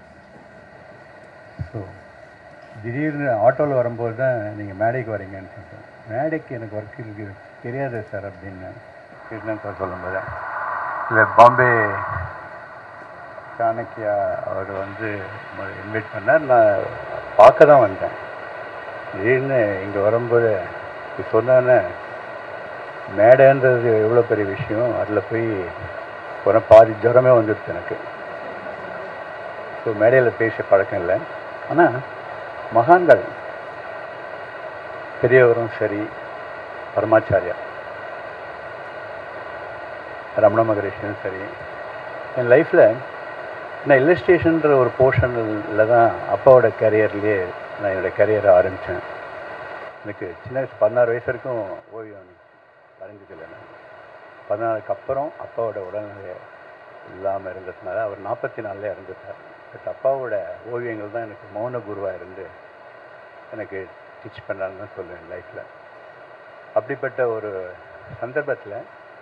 ஸோ திடீர்னு ஆட்டோவில் வரும்போது தான் நீங்கள் மேடைக்கு வரீங்கன்னு சொல்லிட்டேன் மேடைக்கு எனக்கு ஒர்க் இருக்கு தெரியாது சார் அப்படின்னு கிருஷ்ணன் சார் சொல்லும்போது இல்லை பாம்பே சாணக்கியா அவர் வந்து இன்வைட் பண்ணார் நான் பார்க்க தான் வந்தேன் திடீர்னு இங்கே வரும்போது இப்படி சொன்னானே மேடைன்றது எவ்வளோ பெரிய விஷயம் அதில் போய் ஒரு பாதி ஜுரமே வந்துடுச்சு எனக்கு ஸோ மேடையில் பேச பழக்கம் இல்லை ஆனால் மகான்கள் பெரியவரும் சரி பரமாச்சாரியா ரமண மகரிஷியும் சரி என் லைஃப்பில் நான் இல்லஸ்ட்ரேஷன்ற ஒரு போர்ஷனில் தான் அப்பாவோட கரியர்லேயே நான் என்னோடய கரியரை ஆரம்பித்தேன் எனக்கு சின்ன வயசு பதினாறு வயசு வரைக்கும் ஓவியம் வரைஞ்சதில்லை நான் பதினாலுக்கு அப்புறம் அப்பாவோட உடல்நிலை இல்லாமல் இருந்ததுனால அவர் நாற்பத்தி நாலில் இறந்துட்டார் பட் அப்பாவோட ஓவியங்கள் தான் எனக்கு மௌன குருவாக இருந்து எனக்கு டீச் பண்ணான்னு தான் சொல்லுவேன் லைஃப்பில் அப்படிப்பட்ட ஒரு சந்தர்ப்பத்தில்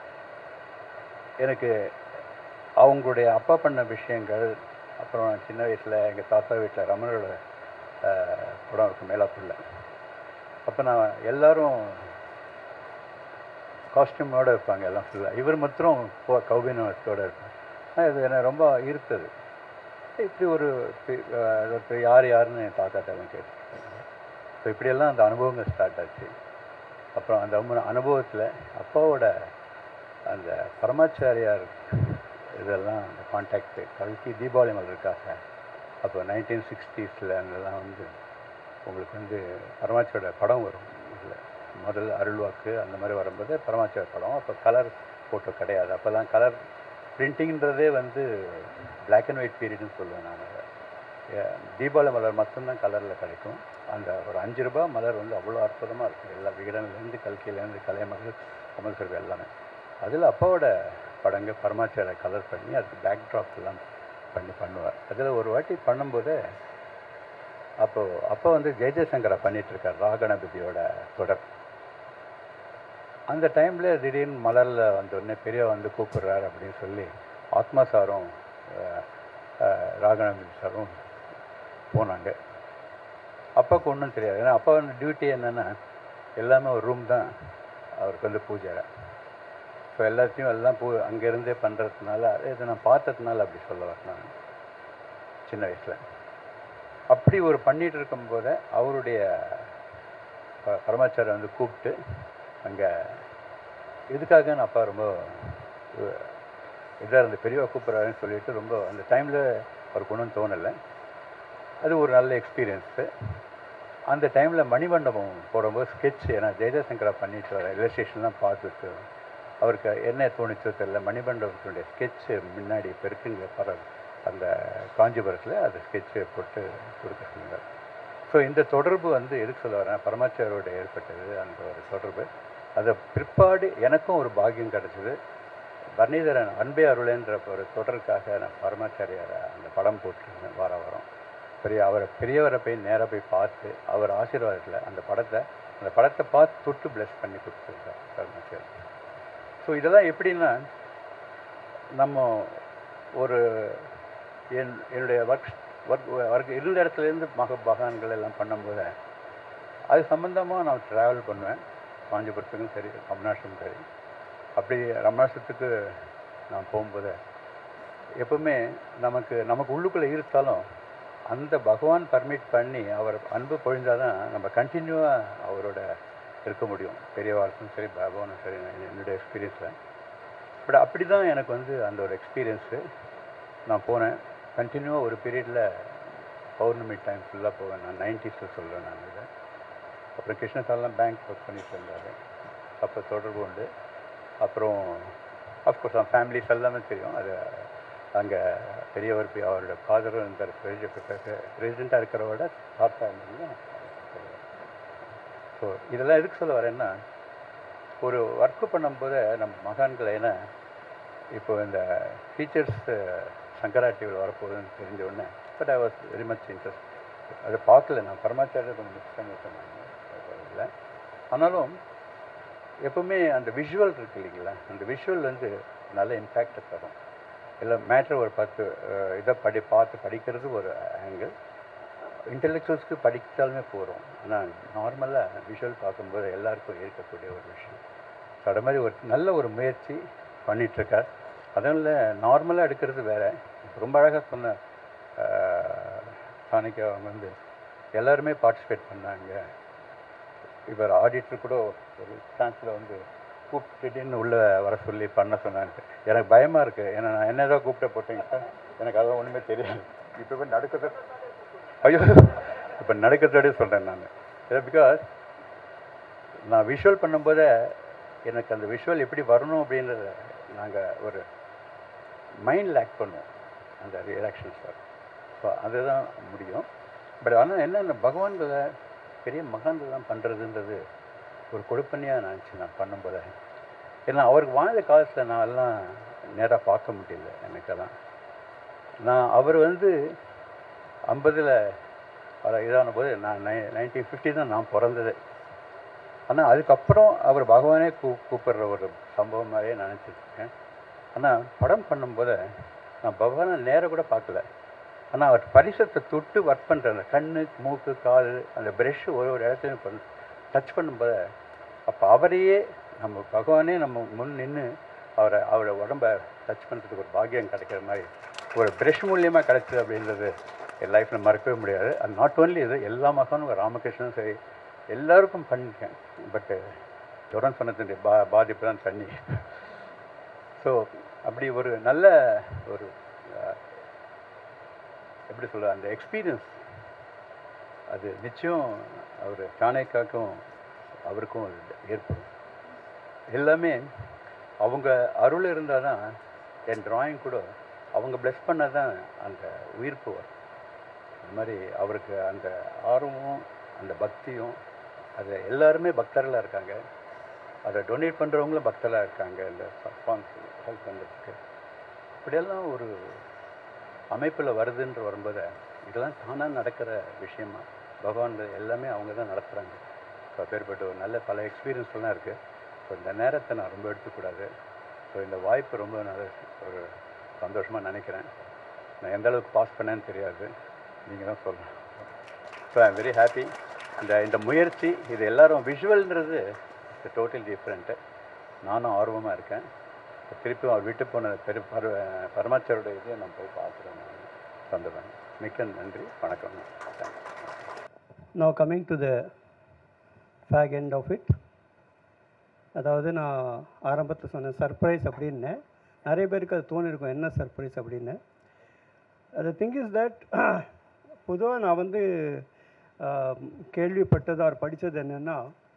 எனக்கு அவங்களுடைய அப்பா பண்ண விஷயங்கள் அப்புறம் சின்ன வயசில் எங்கள் தாத்தா வீட்டில் ரமணோட அஹ், படம் இருக்கும் மேலாப்பூரில் அப்போ நான் எல்லாரும் காஸ்டியூமோடு இருப்பாங்க எல்லாம் ஃபுல்லாக இவர் மாத்திரம் கௌபினத்தோடு இருப்பாங்க ஆனா, இது என்னை ரொம்ப ஈர்த்தது இப்படி ஒரு பி- அஹ், ஒரு யார் யாருன்னு என் தாத்தாட்டெல்லாம் கேட்டுருக்காங்க ஸோ இப்படியெல்லாம் அந்த அனுபவங்கள் ஸ்டார்ட் ஆச்சு அப்புறம் அந்த அம்ம- அனுபவத்தில் அப்பாவோட அந்த பரமாச்சாரியார் இதெல்லாம் அந்த கான்டாக்டு கல்கி தீபாவளி மலருக்காக அப்போ நைன்டீன் சிக்ஸ்டீஸில் அங்கெல்லாம் வந்து உங்களுக்கு வந்து பரமாச்சியோட படம் வரும் இதில் முதல்ல அருள்வாக்கு அந்த மாதிரி வரும்போது பரமாச்சியோட படம் அப்போ கலர் ஃபோட்டோ கிடையாது அப்போல்லாம் கலர் பிரிண்டிங்கிறதே வந்து Black அண்ட் ஒயிட் பீரியட்னு சொல்லுவேன் நான் அதை. ஏ- தீபாவளி மலர் மட்டும்தான் கலரில் கிடைக்கும் அந்த ஒரு அஞ்சு ரூபாய் மலர் வந்து அவ்வளோ அற்புதமாக இருக்கும் எல்லா விகடன்லேருந்து கல்கிலேருந்து கலைமகள் கமல் சர்வே எல்லாமே அதில் அப்பாவோட படங்கள் பரமாச்சார கலர் பண்ணி அதுக்கு பேக்ட்ராப் எல்லாம் பண்ணி பண்ணுவார் அதில் ஒரு வாட்டி பண்ணும்போது அப்போது அப்போ வந்து ஜெய ஜெயசங்கரை பண்ணிட்டு இருக்கார் ராகணபதியோட தொடர் அந்த டைமில் திடீர்னு மலரில் வந்த உடனே பெரிய வந்து கூப்பிடுறாரு அப்படின்னு சொல்லி ஆத்மா சாரும் அஹ், அஹ், ராகணபதி சாரும் போனாங்க அப்பாவுக்கு ஒன்றும் தெரியாது ஏன்னா அப்பா வந்து டியூட்டி என்னென்னா எல்லாமே ஒரு ரூம் தான் அவருக்கு வந்து பூஜை ஸோ எல்லாத்தையும் எல்லாம் பூ அங்கேருந்தே பண்ணுறதுனால இதை நான் பார்த்ததுனால அப்படி சொல்ல வரேன் நான் சின்ன வயசில் அப்படி ஒரு பண்ணிட்டு இருக்கும்போதே அவருடைய ப- பரமாச்சாரம் வந்து கூப்பிட்டு அங்கே இதுக்காக நான் அப்பா ரொம்ப இதாக இருந்து பெரியவா கூப்பிட்றாருன்னு சொல்லிட்டு ரொம்ப அந்த டைமில் அவருக்கு ஒன்றும் தோணலை அது ஒரு நல்ல எக்ஸ்பீரியன்ஸு அந்த டைமில் மணிமண்டபம் போடும்போது ஸ்கெட்ச் ஏன்னா ஜெயதசங்கரா பண்ணிட்டு வர இல்லஸ்ட்ரேஷன்லாம் பார்த்துட்டு அவருக்கு என்ன தோணுச்சோ தெரியல மணிமண்டபத்தினுடைய ஸ்கெட்சு முன்னாடி இப்போ இருக்குங்க பர அந்த காஞ்சிபுரத்தில் அது ஸ்கெட்சு போட்டு கொடுக்க சொன்னார் ஸோ இந்த தொடர்பு வந்து எதுக்கு சொல்ல வரேன் பரமாச்சாரோட ஏற்பட்டது அந்த ஒரு தொடர்பு அதை பிற்பாடு எனக்கும் ஒரு பாக்கியம் கிடச்சிது பரணிதரன் அன்பே அருளேன்ற ஒரு தொடருக்காக நான் பரமாச்சாரியாரை அந்த படம் போட்டிருந்தேன் வார வாரம் பெரிய அவரை பெரியவரை போய் நேராக போய் பார்த்து அவர் ஆசீர்வாதத்தில் அந்த படத்தை அந்த படத்தை பார்த்து தொட்டு ப்ளஸ் பண்ணி கொடுத்துருக்கார் பரமாச்சாரி ஸோ இதெல்லாம் எப்படின்னா நம்ம ஒரு என் என்னுடைய ஒர்க் ஒர்க் ஒர்க் இருந்த இடத்துலேருந்து மக பகான்கள் எல்லாம் பண்ணும்போது அது சம்மந்தமாக நான் ட்ராவல் பண்ணுவேன் காஞ்சிபுரத்துக்கும் சரி ரமணாசம் சரி அப்படி ரமணாசத்துக்கு நான் போகும்போது எப்பவுமே நமக்கு நமக்கு உள்ளுக்குள்ளே இருந்தாலும் அந்த பகவான் பர்மிட் பண்ணி அவர் அன்பு பொழிந்தால் தான் நம்ம கண்டினியூவாக அவரோட இருக்க முடியும் பெரியவாளுக்கும் சரி பகவானும் சரி நான் என்னுடைய எக்ஸ்பீரியன்ஸில் பட் அப்படி தான் எனக்கு வந்து அந்த ஒரு எக்ஸ்பீரியன்ஸு நான் போனேன் கண்டினியூவாக ஒரு பீரியடில் பௌர்ணமி டைம் ஃபுல்லாக போவேன் நான் நைன்டிஸில் சொல்கிறேன் நான் இதை அப்புறம் கிருஷ்ணசாலாம் பேங்க் ஒர்க் பண்ணிட்டு இருந்தார் அப்போ தொடர்பு உண்டு அப்புறம் அஃப்கோர்ஸ் அவன் ஃபேமிலிஸ் எல்லாமே தெரியும் அது அங்கே பெரியவர் போய் அவரோட ஃபாதரும் இருந்தார் பிரசிடெண்ட்டாக இருக்கிறவோட தாத்தா இருந்தாங்க ஸோ இதெல்லாம் எதுக்கு சொல்ல வரேன்னா ஒரு ஒர்க்கு பண்ணும்போது நம்ம மகான்கள் ஏன்னா இப்போ இந்த ஃபீச்சர்ஸ் சங்கரா டிவியில் வரப்போகுதுன்னு தெரிஞ்ச உடனே but I was very much interest அதை பார்க்கல நான் பரமாச்சாரிய கொஞ்சம் மிஸ் பண்ணிட்டேன் நான் இல்லை ஆனாலும் எப்பவுமே அந்த விஷுவல் இருக்கு இல்லைங்களா அந்த விஷுவல் வந்து நல்ல இம்பேக்டை தரும் இல்லை மேட்ரு ஒரு பத்து அஹ், இதை படி பார்த்து படிக்கிறது ஒரு ஆங்கிள் இன்டெலெக்சுவல்ஸ்க்கு படித்தாலுமே போகிறோம் ஆனால் நார்மலாக விஷுவல் பார்க்கும்போது எல்லாருக்கும் இருக்கக்கூடிய ஒரு விஷயம் ஸோ அது மாதிரி ஒரு நல்ல ஒரு முயற்சி பண்ணிகிட்ருக்கார் அதனால நார்மலாக எடுக்கிறது வேற ரொம்ப அழகாக சொன்ன சாணிக்கு அவங்க வந்து எல்லாருமே பார்ட்டிசிபேட் பண்ணாங்க இவர் ஆடிட்டர் கூட ஒரு சான்ஸில் வந்து கூப்பிட்டுன்னு உள்ளே வர சொல்லி பண்ண சொன்னாங்க எனக்கு பயமாக இருக்குது ஏன்னா நான் என்ன தான் கூப்பிட்ட போட்டீங்க சார் எனக்கு அதெல்லாம் ஒன்றுமே தெரியாது இப்போ போய் நடக்கிறது ஐயோ இப்போ நடக்கிறதோடய சொல்கிறேன் நான் பிகாஸ் நான் விஷுவல் பண்ணும்போதே எனக்கு அந்த விஷுவல் எப்படி வரணும் அப்படின்றத நாங்கள் ஒரு மைண்ட் லேக் பண்ணுவோம் அந்த ரியாக்ஷன்ஸ் வரும் ஸோ அதுதான் முடியும் பட் ஆனால் என்ன பகவான்களை பெரிய மகான்கள் தான் பண்ணுறதுன்றது ஒரு கொடுப்பனையாக நினச்சி நான் பண்ணும்போது ஏன்னா அவருக்கு வாழ்ந்த காலத்தில் நான் எல்லாம் நேராக பார்க்க முடியல எனக்கெல்லாம் நான் அவர் வந்து ஐம்பதில் வர இதான போது நான் நை நைன்டீன் ஃபிஃப்டி தான் நான் பிறந்தது ஆனால் அதுக்கப்புறம் அவர் பகவானே கூ கூப்பிடுற ஒரு சம்பவம் மாதிரியே நினச்சிருக்கேன் ஆனால் படம் பண்ணும்போது நான் பகவானை நேராக கூட பார்க்கல ஆனால் அவர் பரிசத்தை தொட்டு ஒர்க் பண்ணுற அந்த கண்ணு மூக்கு காது அந்த ப்ரெஷ்ஷு ஒரு ஒரு இடத்துலையும் பண்ண டச் பண்ணும்போது அப்போ அவரையே நம்ம பகவானே நம்ம முன் நின்று அவரை அவரை உடம்ப டச் பண்ணுறதுக்கு ஒரு பாக்கியம் கிடைக்கிற மாதிரி ஒரு ப்ரெஷ் மூலியமாக கிடைச்சது அப்படின்றது என் லைஃப்பில் மறக்கவே முடியாது அது நாட் ஓன்லி இது எல்லா மகானும் ராமகிருஷ்ணனும் சரி எல்லாருக்கும் பண்ணியிருக்கேன் பட்டு ஜுரம் சொன்னதுடைய பா பாதிப்பு தான் தண்ணி ஸோ அப்படி ஒரு நல்ல ஒரு அஹ், எப்படி சொல்ல அந்த எக்ஸ்பீரியன்ஸ் அது நிச்சயம் அவர் சாணக்காக்கும் அவருக்கும் அது ஏற்படும் எல்லாமே அவங்க அருள் இருந்தால் தான் என் டிராயிங் கூட அவங்க ப்ளெஸ் பண்ணால் தான் அந்த உயிர்ப்பு வரும் அது மாதிரி அவருக்கு அந்த ஆர்வமும் அந்த பக்தியும் அது எல்லாருமே பக்தர்களாக இருக்காங்க அதை டொனேட் பண்ணுறவங்களும் பக்தர்களாக இருக்காங்க இந்த சாங்ஸ் ஹெல்ப் பண்ணுறதுக்கு இப்படியெல்லாம் ஒரு அமைப்பில் வருதுன்ற வரும்போது இதெல்லாம் தானாக நடக்கிற விஷயமா பகவான் எல்லாமே அவங்க தான் நடத்துகிறாங்க ஸோ அப்பேற்பட்ட ஒரு நல்ல பல எக்ஸ்பீரியன்ஸ்லாம் இருக்குது ஸோ இந்த நேரத்தை நான் ரொம்ப எடுத்துக்கூடாது ஸோ இந்த வாய்ப்பு ரொம்ப நல்ல ஒரு சந்தோஷமாக நினைக்கிறேன் நான் எந்த அளவுக்கு பாஸ் பண்ணேன்னு தெரியாது நீங்கள் தான் சொல்லணும் ஸோ ஐ வெரி ஹாப்பி இந்த இந்த முயற்சி இது எல்லாரும் விஷுவல்ன்றது டோட்டல் டிஃப்ரெண்ட்டு நானும் ஆர்வமாக இருக்கேன் திருப்பி அவர் விட்டு போன பெரு பர பரமாச்சாரோட இதை நான் போய் பார்க்குறேன் நான் சந்தோஷம் மிக்க நன்றி வணக்கம் thanks now coming to the fag end of it அதாவது நான் ஆரம்பத்தில் சொன்னேன் சர்ப்ரைஸ் அப்படின்னு நிறைய பேருக்கு அது தோணிருக்கும் என்ன சர்ப்ரைஸ் அப்படின்னு அது திங் இஸ் தட் பொதுவாக நான் வந்து ஆஹ், கேள்விப்பட்டது அவர் படித்தது என்னென்னா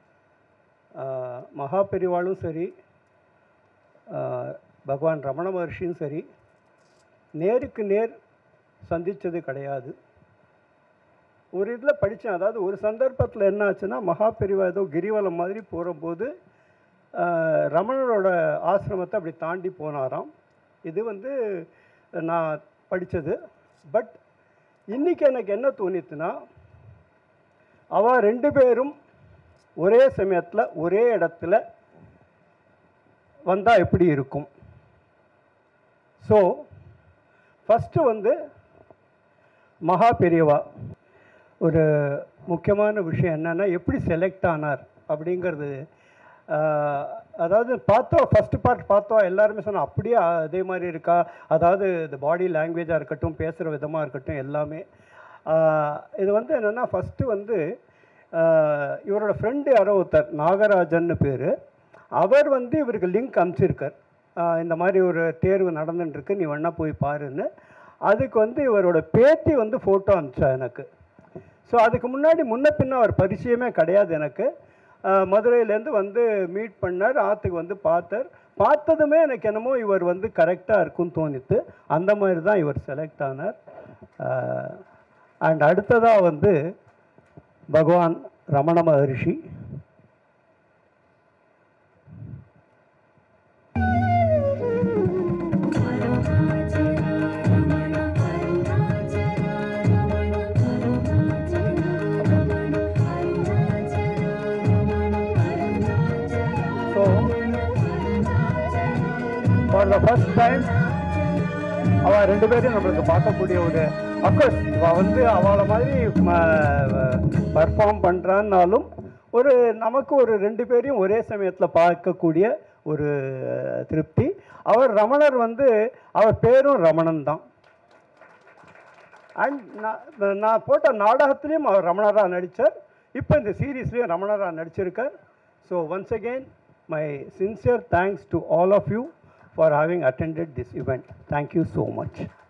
மகா பெரிவாளும் சரி ஆஹ், பகவான் ரமண மகர்ஷியும் சரி நேருக்கு நேர் சந்தித்தது கிடையாது ஒரு இதில் படித்தேன் அதாவது ஒரு சந்தர்ப்பத்தில் என்ன ஆச்சுன்னா மகா பெரிவா ஏதோ கிரிவலம் மாதிரி போகிறபோது ரமணரோட ஆசிரமத்தை அப்படி தாண்டி போனாராம் இது வந்து நான் படித்தது பட் இன்றைக்கி எனக்கு என்ன தோணித்துன்னா அவ ரெண்டு பேரும் ஒரே சமயத்தில் ஒரே இடத்துல வந்தால் எப்படி இருக்கும் ஸோ ஃபஸ்ட்டு வந்து மகா பெரியவா ஒரு முக்கியமான விஷயம் என்னென்னா எப்படி செலக்ட் ஆனார் அப்படிங்கிறது ஆஹ், அதாவது பார்த்தோம் ஃபஸ்ட்டு பார்ட் பார்த்தோம் எல்லாருமே சொன்னோம் அப்படியே அதே மாதிரி இருக்கா அதாவது இந்த பாடி லாங்குவேஜாக இருக்கட்டும் பேசுகிற விதமாக இருக்கட்டும் எல்லாமே ஆஹ், இது வந்து என்னென்னா ஃபஸ்ட்டு வந்து ஆஹ், இவரோட ஃப்ரெண்டு யாரோ ஒருத்தர் நாகராஜன்னு பேர் அவர் வந்து இவருக்கு லிங்க் அனுப்பிச்சிருக்கார் ஆஹ், இந்த மாதிரி ஒரு தேர்வு நடந்துட்டுருக்கு நீ வேணா போய் பாருன்னு அதுக்கு வந்து இவரோட பேத்தி வந்து ஃபோட்டோ அனுப்பிச்சா எனக்கு ஸோ அதுக்கு முன்னாடி முன்ன பின்ன அவர் பரிச்சயமே கிடையாது எனக்கு ஆஹ் மதுரையிலேருந்து வந்து மீட் பண்ணார் ஆற்றுக்கு வந்து பார்த்தார் பார்த்ததுமே எனக்கு என்னமோ இவர் வந்து கரெக்டாக இருக்கும்னு தோணித்து அந்த மாதிரி தான் இவர் செலக்ட் ஆனார் அண்ட் அடுத்ததாக வந்து Bhagavan Ramana Maharshi so for the first time அவள் ரெண்டு பேரும் நம்மளுக்கு பார்க்கக்கூடிய ஒரு அஃப்கோர்ஸ் அவள் வந்து அவளை மாதிரி பர்ஃபார்ம் பண்ணுறான்னாலும் ஒரு நமக்கு ஒரு ரெண்டு பேரையும் ஒரே சமயத்தில் பார்க்கக்கூடிய ஒரு திருப்தி அவர் ரமணர் வந்து அவர் பேரும் ரமணன் தான் அண்ட் நான் நான் போட்ட நாடகத்துலேயும் அவர் ரமணராக நடித்தார் இப்போ இந்த சீரீஸ்லேயும் ரமணராக நடிச்சிருக்கார் so once again my sincere thanks to all of you for having attended this event. Thank you so much.